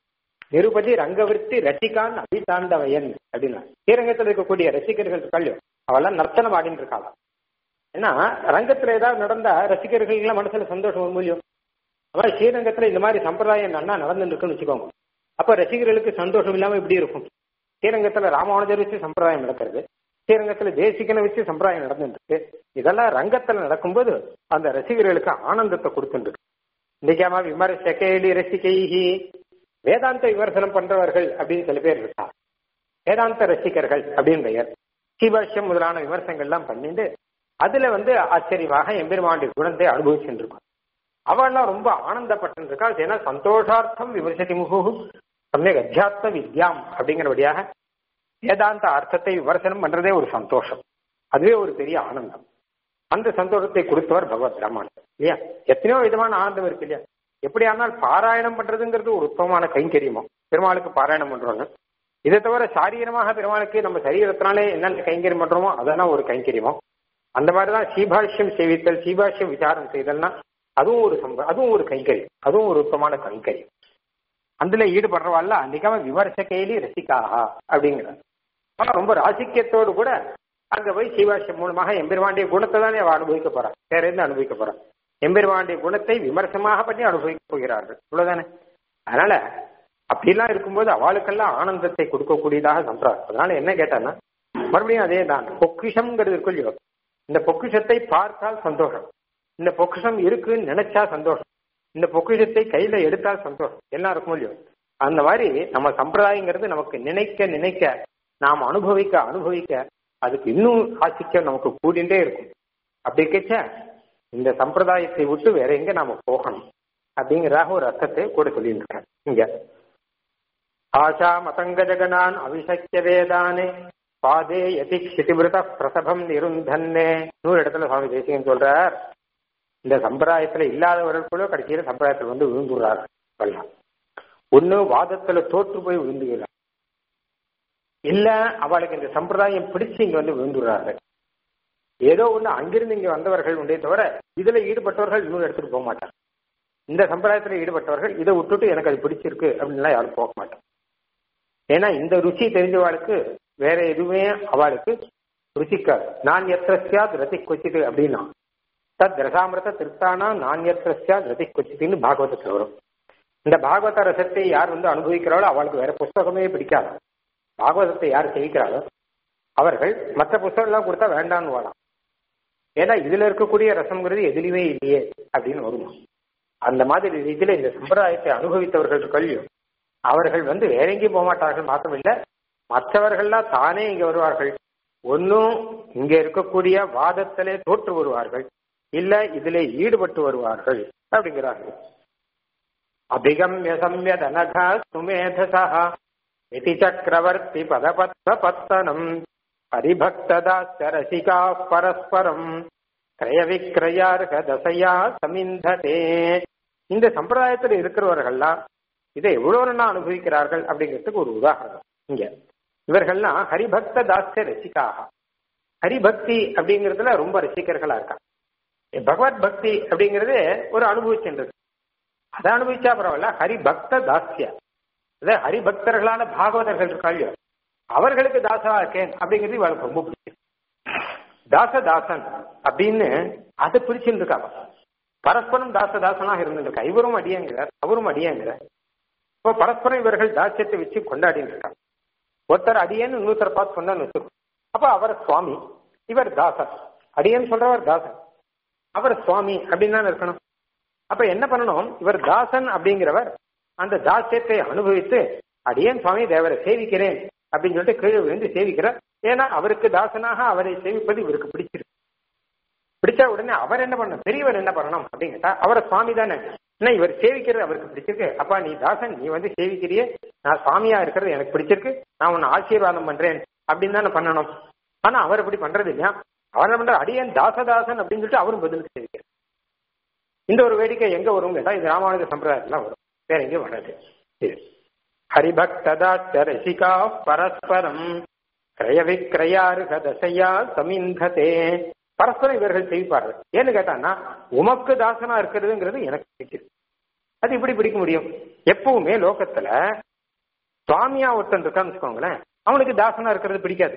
நிருபதி ரங்கவிருத்தி ரசிகான் அபிதாண்டவயன் அப்படின்னா ஸ்ரீரங்கத்தில் இருக்கக்கூடிய ரசிகர்கள் இருக்காளோ அவெல்லாம் நர்த்தனம் ஆடின்னு இருக்காளாம் ஏன்னா ரங்கத்துல ஏதாவது நடந்தா ரசிகர்களுக்கெல்லாம் மனசுல சந்தோஷம் வரும் இல்லையோ அதாவது ஸ்ரீரங்கத்துல இந்த மாதிரி சம்பிரதாயம் நன்னா நடந்துட்டு இருக்குன்னு வச்சுக்கோங்க அப்ப ரசிகர்களுக்கு சந்தோஷம் இல்லாம இப்படி இருக்கும் ஸ்ரீரங்கத்துல ராமானுஜர் வச்சு சம்பிரதாயம் நடக்கிறது ஸ்ரீரங்கத்துல தேசிகனை வச்சு சம்பிரதாயம் நடந்துட்டு இருக்கு இதெல்லாம் ரங்கத்துல நடக்கும்போது அந்த ரசிகர்களுக்கு ஆனந்தத்தை கொடுத்துட்டு இன்னைக்காம விமர்ச கேலி ரசிகைஹி வேதாந்த விமர்சனம் பண்றவர்கள் அப்படின்னு சில பேர் இருக்கா வேதாந்த ரசிகர்கள் அப்படின்னு பெயர் சீபாஷ்யம் முதலான விமர்சனங்கள்லாம் பண்ணிட்டு அதுல வந்து ஆச்சரியமாக எம்பெருமானுடைய குணத்தை அனுபவிச்சுட்டு இருக்கோம் அவள்லாம் ரொம்ப ஆனந்தப்பட்டு இருக்கா ஏன்னா சந்தோஷார்த்தம் விமர்சதி முகு சமயக் அத்தியாத்ம வித்யாம் அப்படிங்கிறபடியாக வேதாந்த அர்த்தத்தை விமர்சனம் பண்றதே ஒரு சந்தோஷம் அதுவே ஒரு பெரிய ஆனந்தம் அந்த சந்தோஷத்தை கொடுத்தவர் பகவத் ராமானந்தர் இல்லையா எத்தனையோ விதமான ஆனந்தம் இருக்கு இல்லையா எப்படி ஆனால் பாராயணம் பண்றதுங்கிறது ஒரு உத்தமமான கைங்கரியமோ பெருமாளுக்கு பாராயணம் பண்றோங்க இதை தவிர சாரீரமாக பெருமாளுக்கு நம்ம சரீரத்தினாலே என்னென்ன கைங்கரியம் பண்றோமோ அதெல்லாம் ஒரு கைங்கரியமோ அந்த மாதிரிதான் சீபாஷ்யம் சேவித்தல் சீபாஷ்யம் விசாரம் செய்தல்னா அதுவும் ஒரு சம்ப அதுவும் ஒரு கைங்கரியம் அதுவும் ஒரு உத்தமான கைங்கரியம் அதுல ஈடுபடுறவாள்ல நிகம விமர்சகையிலே ரசிக்காகா அப்படிங்கிறார் ஆனா ரொம்ப ராசிக்கியத்தோடு கூட அங்க போய் சீவாஷ்யம் மூலமாக எம்பெருமாண்டிய குணத்தை தானே அவ அனுபவிக்க போறான் வேற எந்த அனுபவிக்க போறான் எம்பெருமாண்டிய குணத்தை விமர்சமாக பண்ணி அனுபவிக்க போகிறார்கள் இவ்வளவுதானே அதனால அப்படிலாம் இருக்கும்போது அவளுக்கெல்லாம் ஆனந்தத்தை கொடுக்கக்கூடியதாக சம்பிரதாயம் அதனால என்ன கேட்டான்னா மறுபடியும் அதே தான் பொக்கிஷம்ங்கிறது இருக்கும் இல்லையோ இந்த பொக்கிஷத்தை பார்த்தால் சந்தோஷம் இந்த பொக்கிஷம் இருக்குன்னு நினைச்சா சந்தோஷம் இந்த பொக்கிஷத்தை கையில எடுத்தால் சந்தோஷம் எல்லாம் இருக்கும் இல்லையோ அந்த மாதிரி நம்ம சம்பிரதாயங்கிறது நமக்கு நினைக்க நினைக்க நாம் அனுபவிக்க அனுபவிக்க அதுக்கு இன்னும் ஆசிக்கம் நமக்கு கூடிண்டே இருக்கும் அப்படி இருக்கச்ச இந்த சம்பிரதாயத்தை விட்டு வேற எங்க நாம போகணும் அப்படிங்கிறதாக ஒரு அர்த்தத்தை கூட சொல்லியிருக்கிறேன் இங்க ஆஷா மதங்க ஜகனான் அவிசக்கிய வேதானே பாதே யதி க்ஷிதிமிருத பிரசபம் நிருந்தன்னே நூறு இடத்துல சுவாமி தேசிகன் சொல்றார் இந்த சம்பிரதாயத்துல இல்லாதவர்கள் கூட கடைசியில சம்பிரதாயத்தில் வந்து விழுந்துடுறாரு சொல்லலாம் ஒண்ணு வாதத்துல தோற்று போய் விழுந்துகிறார் இல்ல அவளுக்கு இந்த சம்பிரதாயம் பிடிச்சு இங்க வந்து விழுந்துடுறாரு ஏதோ ஒண்ணு அங்கிருந்து இங்க வந்தவர்கள் உண்டே தவிர இதுல ஈடுபட்டவர்கள் இன்னும் எடுத்துட்டு போக மாட்டாங்க இந்த சம்பிரதாயத்துல ஈடுபட்டவர்கள் இதை விட்டுட்டு எனக்கு அது பிடிச்சிருக்கு அப்படின்லாம் யாரும் போக மாட்டாங்க ஏன்னா இந்த ருச்சி தெரிஞ்சவாளுக்கு வேற எதுவுமே அவளுக்கு ருச்சிக்காது நான் எத்திரஸ்யாத் ரதி கொச்சிட்டு அப்படின்னா தத் ரசாமிரத திருப்தானா நான் எத்திரஸ்யாத் ரதி கொச்சிட்டுன்னு பாகவதத்தில் வரும் இந்த பாகவத ரசத்தை யார் வந்து அனுபவிக்கிறாளோ அவளுக்கு வேற புஸ்தகமே பிடிக்காது பாகவதத்தை யார் செய்கிறாளோ அவர்கள் மற்ற புஸ்தகம்லாம் கொடுத்தா வேண்டான்னு வாழலாம் ஏன்னா இதுல இருக்கக்கூடிய ரசம்ங்கிறது எதுலையுமே இல்லையே அப்படின்னு வருமா அந்த மாதிரி ரீதியில இந்த சம்பிரதாயத்தை அனுபவித்தவர்கள் கல்வியும் அவர்கள் வந்து வேற எங்கேயும் போக மாட்டார்கள் மாத்திரம் இல்ல மற்றவர்கள்லாம் தானே இங்க வருவார்கள் ஒன்னும் இங்க இருக்கக்கூடிய வாதத்திலே தோற்று வருவார்கள் இல்ல இதுல ஈடுபட்டு வருவார்கள் அப்படிங்கிறார்கள் அபிகம்ய சம்யத் அனகா சுமேதசா இதி சக்கரவர்த்தி பதபத்த பத்தனம் ஹரிபக்ததாச்ச ரசிகா பரஸ்பரம் கிரய விக்கிரயார்க தசையா சமிந்ததே இந்த சம்பிரதாயத்தில் இருக்கிறவர்கள்லாம் இதை எவ்வளவு நாள் அனுபவிக்கிறார்கள் அப்படிங்கிறதுக்கு ஒரு உதாரணம் இங்க இவர்கள்லாம் ஹரிபக்த தாஸ்ய ரசிகாக ஹரிபக்தி அப்படிங்கிறதுல ரொம்ப ரசிகர்களா இருக்காங்க பகவத் பக்தி அப்படிங்கிறது ஒரு அனுபவிச்சுன்றது அதை அனுபவிச்சா பரவாயில்ல ஹரிபக்த தாஸ்ய அதாவது ஹரிபக்தர்களான பாகவதர்கள் இருக்காங்க அவர்களுக்கு தாசா இருக்கேன் அப்படிங்கிறது இவளுக்கு ரொம்ப பிடிக்கும் தாசதாசன் அப்படின்னு அதை பிடிச்சுட்டு இருக்காங்க பரஸ்பரம் தாசதாசனாக இருந்துருக்கா இவரும் அடியங்கிறார் அவரும் அடியங்கிறார் இப்போ பரஸ்பரம் இவர்கள் தாசியத்தை வச்சு கொண்டாடிட்டு இருக்காங்க ஒருத்தர் அடியன்னு இன்னொருத்தர் பார்த்து சொன்னான்னு வச்சுக்கோ அப்ப அவர் சுவாமி இவர் தாசன் அடியன்னு சொல்றவர் தாசன் அவர் சுவாமி அப்படின்னு தான் இருக்கணும் அப்ப என்ன பண்ணணும் இவர் தாசன் அப்படிங்கிறவர் அந்த தாசியத்தை அனுபவித்து அடியேன் சுவாமி தேவரை சேவிக்கிறேன் அப்படின்னு சொல்லிட்டு கீழே விழுந்து சேவிக்கிறார் ஏன்னா அவருக்கு தாசனாக அவரை சேவிப்பது இவருக்கு பிடிச்சிருக்கு பிடிச்சா உடனே அவர் என்ன பண்ணணும் பெரியவர் என்ன பண்ணணும் அப்படின்னு கேட்டா அவரை சுவாமி தானே என்ன இவர் சேவிக்கிறது அவருக்கு பிடிச்சிருக்கு அப்பா நீ தாசன் நீ வந்து சேவிக்கிறியே நான் சுவாமியா இருக்கிறது எனக்கு பிடிச்சிருக்கு நான் உன்னை ஆசீர்வாதம் பண்றேன் அப்படின்னு தானே பண்ணணும் ஆனா அவர் அப்படி பண்றது இல்லையா அவர் என்ன பண்ற அடியன் தாசதாசன் அப்படின்னு சொல்லிட்டு அவரும் பதிலுக்கு சேவிக்கிறார் இந்த ஒரு வேடிக்கை எங்க வரும் கேட்டா இது ராமானுஜ சம்பிரதாயத்துல வரும் வேற எங்கேயும் வராது இது ஹரிபக்ததாச்ச ரசிகா பரஸ்பரம் கிரய விக்கிரயாருக தசையா சமிந்ததே பரஸ்பரம் இவர்கள் செய்வார்கள் ஏன்னு கேட்டான்னா உமக்கு தாசனா இருக்கிறதுங்கிறது எனக்கு பிடிக்குது அது இப்படி பிடிக்க முடியும் எப்பவுமே லோகத்துல சுவாமியா ஒருத்தன் இருக்கான்னு வச்சுக்கோங்களேன் அவனுக்கு தாசனா இருக்கிறது பிடிக்காது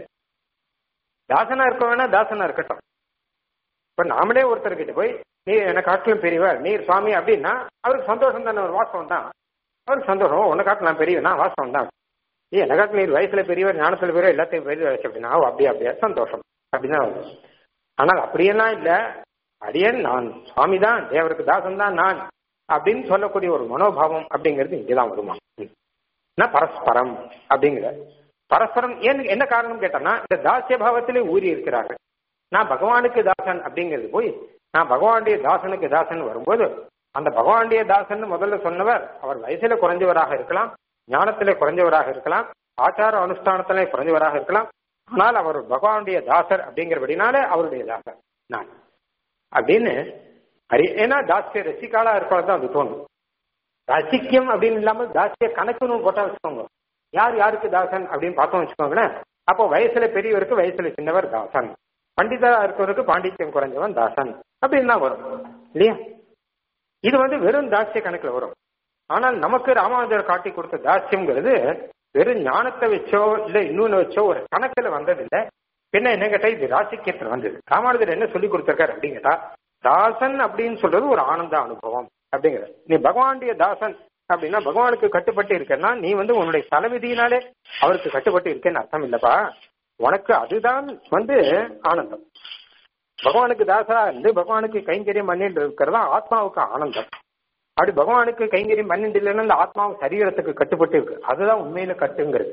தாசனா இருக்க வேணா தாசனா இருக்கட்டும் இப்ப நாமளே ஒருத்தர்கிட்ட போய் நீ எனக்கு காட்டிலும் பெரியவர் நீர் சுவாமி அப்படின்னா அவருக்கு சந்தோஷம் தானே ஒரு வாசம் தான் அவருக்கு சந்தோஷம் உன்னை காட்டு நான் பெரியவனா வாசம் தான் ஏ என்ன காட்டு நீர் வயசுல பெரியவர் ஞானத்துல பெரியவர் எல்லாத்தையும் பெரிய வயசு அப்படின்னா ஓ, அப்படியா அப்படியா சந்தோஷம் அப்படிதான் வரும். ஆனால் அப்படியெல்லாம் இல்ல அடியன் நான் சுவாமி தான் தேவருக்கு தாசன் தான் நான் அப்படின்னு சொல்லக்கூடிய ஒரு மனோபாவம் அப்படிங்கிறது இங்கதான் வருமா நான் பரஸ்பரம் அப்படிங்கிற பரஸ்பரம் ஏன் என்ன காரணம் கேட்டோம்னா இந்த தாசிய பாவத்திலே ஊறி இருக்கிறார்கள் நான் பகவானுக்கு தாசன் அப்படிங்கிறது போய் நான் பகவானுடைய தாசனுக்கு தாசன் வரும்போது அந்த பகவானுடைய தாசன் முதல்ல சொன்னவர் அவர் வயசுல குறைஞ்சவராக இருக்கலாம் ஞானத்திலே குறைஞ்சவராக இருக்கலாம் ஆச்சார அனுஷ்டானத்திலே குறைஞ்சவராக இருக்கலாம் ஆனால் அவர் பகவானுடைய தாசர் அப்படிங்கிறபடினாலே அவருடைய தாசர் நான் அப்படின்னு ஹரி ஏன்னா தாசிய ரசிகாலா இருக்கவங்க தான் அது தோணும் ரசிக்கம் அப்படின்னு இல்லாம தாசிய கணக்குன்னு போட்டா வச்சுக்கோங்க யார் யாருக்கு தாசன் அப்படின்னு பார்த்தோம் வச்சுக்கோங்களேன் அப்போ வயசுல பெரியவருக்கு வயசுல சின்னவர் தாசன் பண்டிதரா இருக்கிறவருக்கு பாண்டித்யம் குறைஞ்சவன் தாசன் அப்படின்னு தான் வரும் இல்லையா இது வந்து வெறும் தாசிய கணக்குல வரும் ஆனால் நமக்கு ராமானுஜர் காட்டி கொடுத்த தாசியம்ங்கிறது வெறும் ஞானத்தை வச்சோ இல்ல இன்னொன்னு வச்சோ ஒரு கணக்குல வந்தது இல்ல பின்ன என்ன கேட்டா இது ராசிக்கியத்துல வந்தது ராமானுஜர் என்ன சொல்லி கொடுத்திருக்காரு அப்படின்னு கேட்டா தாசன் அப்படின்னு சொல்றது ஒரு ஆனந்த அனுபவம் அப்படிங்கிற நீ பகவானுடைய தாசன் அப்படின்னா பகவானுக்கு கட்டுப்பட்டு இருக்கன்னா நீ வந்து உன்னுடைய தலைவிதியினாலே அவருக்கு கட்டுப்பட்டு இருக்கேன்னு அர்த்தம் இல்லப்பா உனக்கு அதுதான் வந்து ஆனந்தம் பகவானுக்கு தாசா இருந்து பகவானுக்கு கைங்கரியம் பண்ணிட்டு இருக்கிறதா ஆத்மாவுக்கு ஆனந்தம் அப்படி பகவானுக்கு கைங்கரியம் பண்ணிட்டு இல்லைன்னா அந்த ஆத்மாவும் சரீரத்துக்கு கட்டுப்பட்டு இருக்கு அதுதான் உண்மையில கட்டுங்கிறது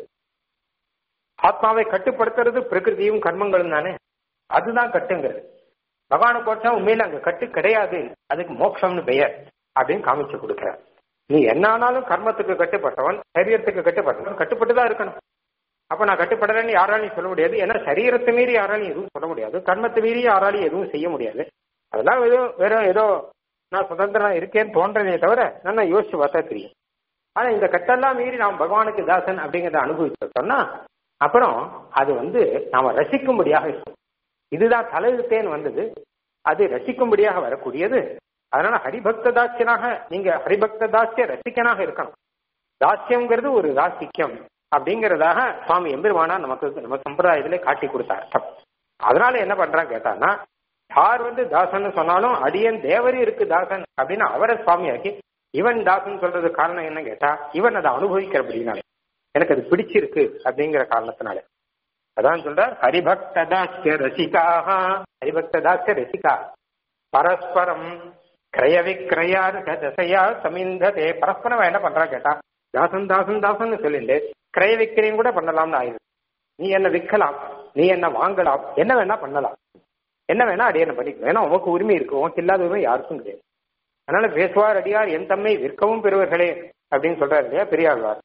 ஆத்மாவை கட்டுப்படுத்துறது பிரகிருதியும் கர்மங்களும் தானே அதுதான் கட்டுங்கிறது பகவானை போட்டா உண்மையில அங்க கட்டு கிடையாது அதுக்கு மோட்சம்னு பெயர் அப்படின்னு காமிச்சு கொடுக்கிறார் நீ என்ன ஆனாலும் கர்மத்துக்கு கட்டுப்பட்டவன் சரீரத்துக்கு கட்டுப்பட்டவன் கட்டுப்பட்டு தான் இருக்கணும் அப்ப நான் கட்டுப்படலன்னு யாராலையும் சொல்ல முடியாது ஏன்னா சரீரத்தை மீறி யாராலையும் எதுவும் சொல்ல முடியாது கர்மத்தை மீறி யாராலையும் எதுவும் செய்ய முடியாது அதெல்லாம் ஏதோ வேற ஏதோ நான் சுதந்திரம் இருக்கேன்னு தோன்றதே தவிர நான் யோசிச்சு பார்த்தா தெரியும் ஆனா இந்த கட்டெல்லாம் மீறி நாம் பகவானுக்கு தாசன் அப்படிங்கிறத அனுபவிச்சோம்னா அப்புறம் அது வந்து நாம ரசிக்கும்படியாக இருக்கும் இதுதான் தலையெழுத்தேன்னு வந்தது அது ரசிக்கும்படியாக வரக்கூடியது அதனால ஹரிபக்த தாசியனாக நீங்க ஹரிபக்த தாசிய ரசிக்கனாக இருக்கணும் தாசியம்ங்கிறது ஒரு ராசிக்கம் அப்படிங்கிறதாக சுவாமி எம்பெருமானா நமக்கு நம்ம சம்பிரதாயத்திலே காட்டி கொடுத்தார் அதனால என்ன பண்றான் கேட்டான்னா யார் வந்து தாசன் சொன்னாலும் அடியன் தேவரி இருக்கு தாசன் அப்படின்னு அவரை சுவாமியாக்கி இவன் தாசன் சொல்றது காரணம் என்ன கேட்டா இவன் அதை அனுபவிக்கிறபடினால எனக்கு அது பிடிச்சிருக்கு அப்படிங்கிற காரணத்தினால அதான் சொல்ற ஹரிபக்ததாஸ்ய ரசிகாக ஹரிபக்ததாஸ்ய ரசிகா பரஸ்பரம் கிரய விக்கிரயார்க தசையா சமிந்ததே பரஸ்பரம் என்ன பண்றா கேட்டா தாசன் தாசன் தாசன் சொல்லிட்டு கிரய விக்கிரயம் கூட பண்ணலாம்னு ஆயிடுது நீ என்ன விற்கலாம் நீ என்ன வாங்கலாம் என்ன வேணா பண்ணலாம் என்ன வேணா அடியான பண்ணிக்கலாம் ஏன்னா உனக்கு உரிமை இருக்கு உனக்கு இல்லாத உரிமை யாருக்கும் கிடையாது அதனால பேசுவார் அடியார் என் தம்மை விற்கவும் பெறுவர்களே அப்படின்னு சொல்றாரு இல்லையா பெரியாழ்வார்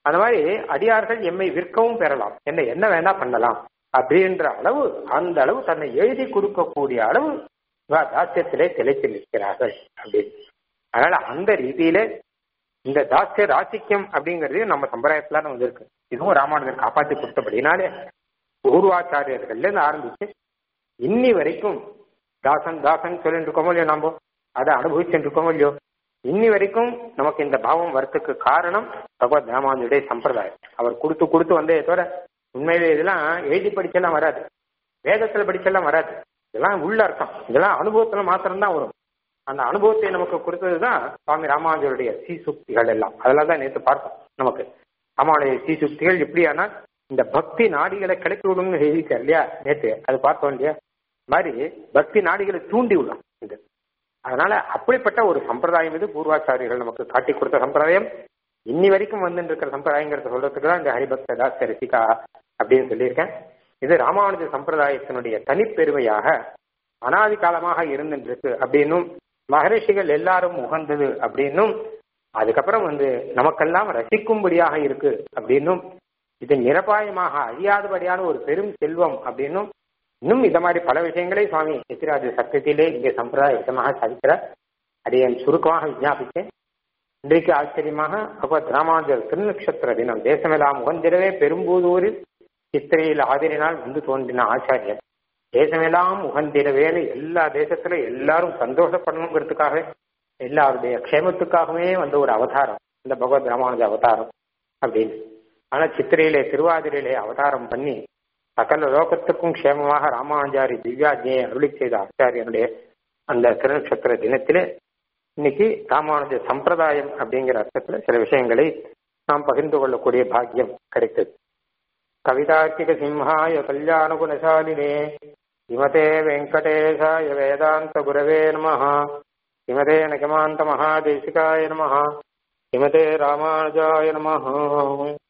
அந்த மாதிரி அடியார்கள் எம்மை விற்கவும் பெறலாம் என்ன என்ன வேணா பண்ணலாம் அப்படின்ற அளவு அந்த அளவு தன்னை எழுதி கொடுக்கக்கூடிய அளவு தாசியத்திலே திளைத்து நிற்கிறார்கள் அப்படின்னு அதனால அந்த ரீதியில இந்த தாசிய ராசிக்கம் அப்படிங்கிறது நம்ம சம்பிரதாயத்துல வந்திருக்கு இதுவும் ராமானுஜர் காப்பாற்றி கொடுத்தபடினாலே பூர்வாச்சாரியர்கள்ல இருந்து ஆரம்பிச்சு இன்னி வரைக்கும் தாசன் தாசன் சொல்லிட்டு இருக்கோமோ இல்லையோ நம்ம அதை அனுபவிச்சுட்டு இருக்கோமோ இல்லையோ இன்னி வரைக்கும் நமக்கு இந்த பாவம் வரத்துக்கு காரணம் பகவத் ராமானுடைய சம்பிரதாயம் அவர் கொடுத்து கொடுத்து வந்தே தவிர உண்மையிலே இதெல்லாம் எழுதி படிச்செல்லாம் வராது வேதத்துல படிச்செல்லாம் வராது இதெல்லாம் உள்ள அர்த்தம் இதெல்லாம் அனுபவத்துல மாத்திரம்தான் வரும் அந்த அனுபவத்தை நமக்கு கொடுத்ததுதான் சுவாமி ராமானுஜருடைய சீசுக்திகள் எல்லாம் அதெல்லாம் தான் நேற்று பார்த்தோம் நமக்கு ராமானுடைய சீசுக்திகள் எப்படியானா இந்த பக்தி நாடிகளை கிளப்பி விடும்னு எழுதிக்கார் இல்லையா நேற்று அது பார்த்தோம் இல்லையா மாதிரி பக்தி நாடிகளை தூண்டி விடும் இது அதனால அப்படிப்பட்ட ஒரு சம்பிரதாயம் இது பூர்வாச்சாரியர்கள் நமக்கு காட்டி கொடுத்த சம்பிரதாயம் இன்னி வரைக்கும் வந்து இருக்கிற சம்பிரதாயங்கிறத சொல்றதுக்கு தான் இந்த ஹரிபக்த தாஸ் ரசிகா அப்படின்னு சொல்லியிருக்கேன் இது ராமானுஜ சம்பிரதாயத்தினுடைய தனிப்பெருமையாக அனாதி காலமாக இருந்துருக்கு அப்படின்னும் மகரிஷிகள் எல்லாரும் உகந்தது அப்படின்னும் அதுக்கப்புறம் வந்து நமக்கெல்லாம் ரசிக்கும்படியாக இருக்கு அப்படின்னும் இது நிரபாயமாக அழியாதபடியான ஒரு பெரும் செல்வம் அப்படின்னும் இன்னும் இந்த மாதிரி பல விஷயங்களை சுவாமி எத்திராஜ சத்தியத்திலே இங்கே சம்பிரதாய விதமாக சாதிக்கிறார் அதை என் சுருக்கமாக விஜாபித்தேன் இன்றைக்கு ஆச்சரியமாக பகவத் ராமானுஜர் திருநக்ஷத்திர தினம் தேசமெல்லாம் உகந்திரவே பெரும்பூதூரில் சித்திரையில் ஆதரினால் வந்து தோன்றின ஆச்சாரியர் தேசமெல்லாம் உகந்திரவேன்னு எல்லா தேசத்துல எல்லாரும் சந்தோஷப்படணுங்கிறதுக்காக எல்லாருடைய க்ஷேமத்துக்காகவே வந்த ஒரு அவதாரம் இந்த பகவத் ராமானுஜ அவதாரம் அப்படின்னு ஆனா சித்திரையிலே திருவாதிரையிலே அவதாரம் பண்ணி சகல லோகத்துக்கும் க்ஷேமமாக ராமானுஜாரி திவ்யாஜியை அருளி செய்த ஆச்சாரியனுடைய அந்த திருநட்சத்திர தினத்திலே இன்னைக்கு ராமானுஜ சம்பிரதாயம் அப்படிங்கிற அர்த்தத்துல சில விஷயங்களை நாம் பகிர்ந்து கொள்ளக்கூடிய பாக்கியம் கிடைத்தது கவிதார்க்கிக சிம்ஹாய கல்யாண குணசாலினே இமதே வெங்கடேசாய வேதாந்த குரவே நம இமதே நகமாந்த மகாதேசிகாய நம இமதே ராமானுஜாய நம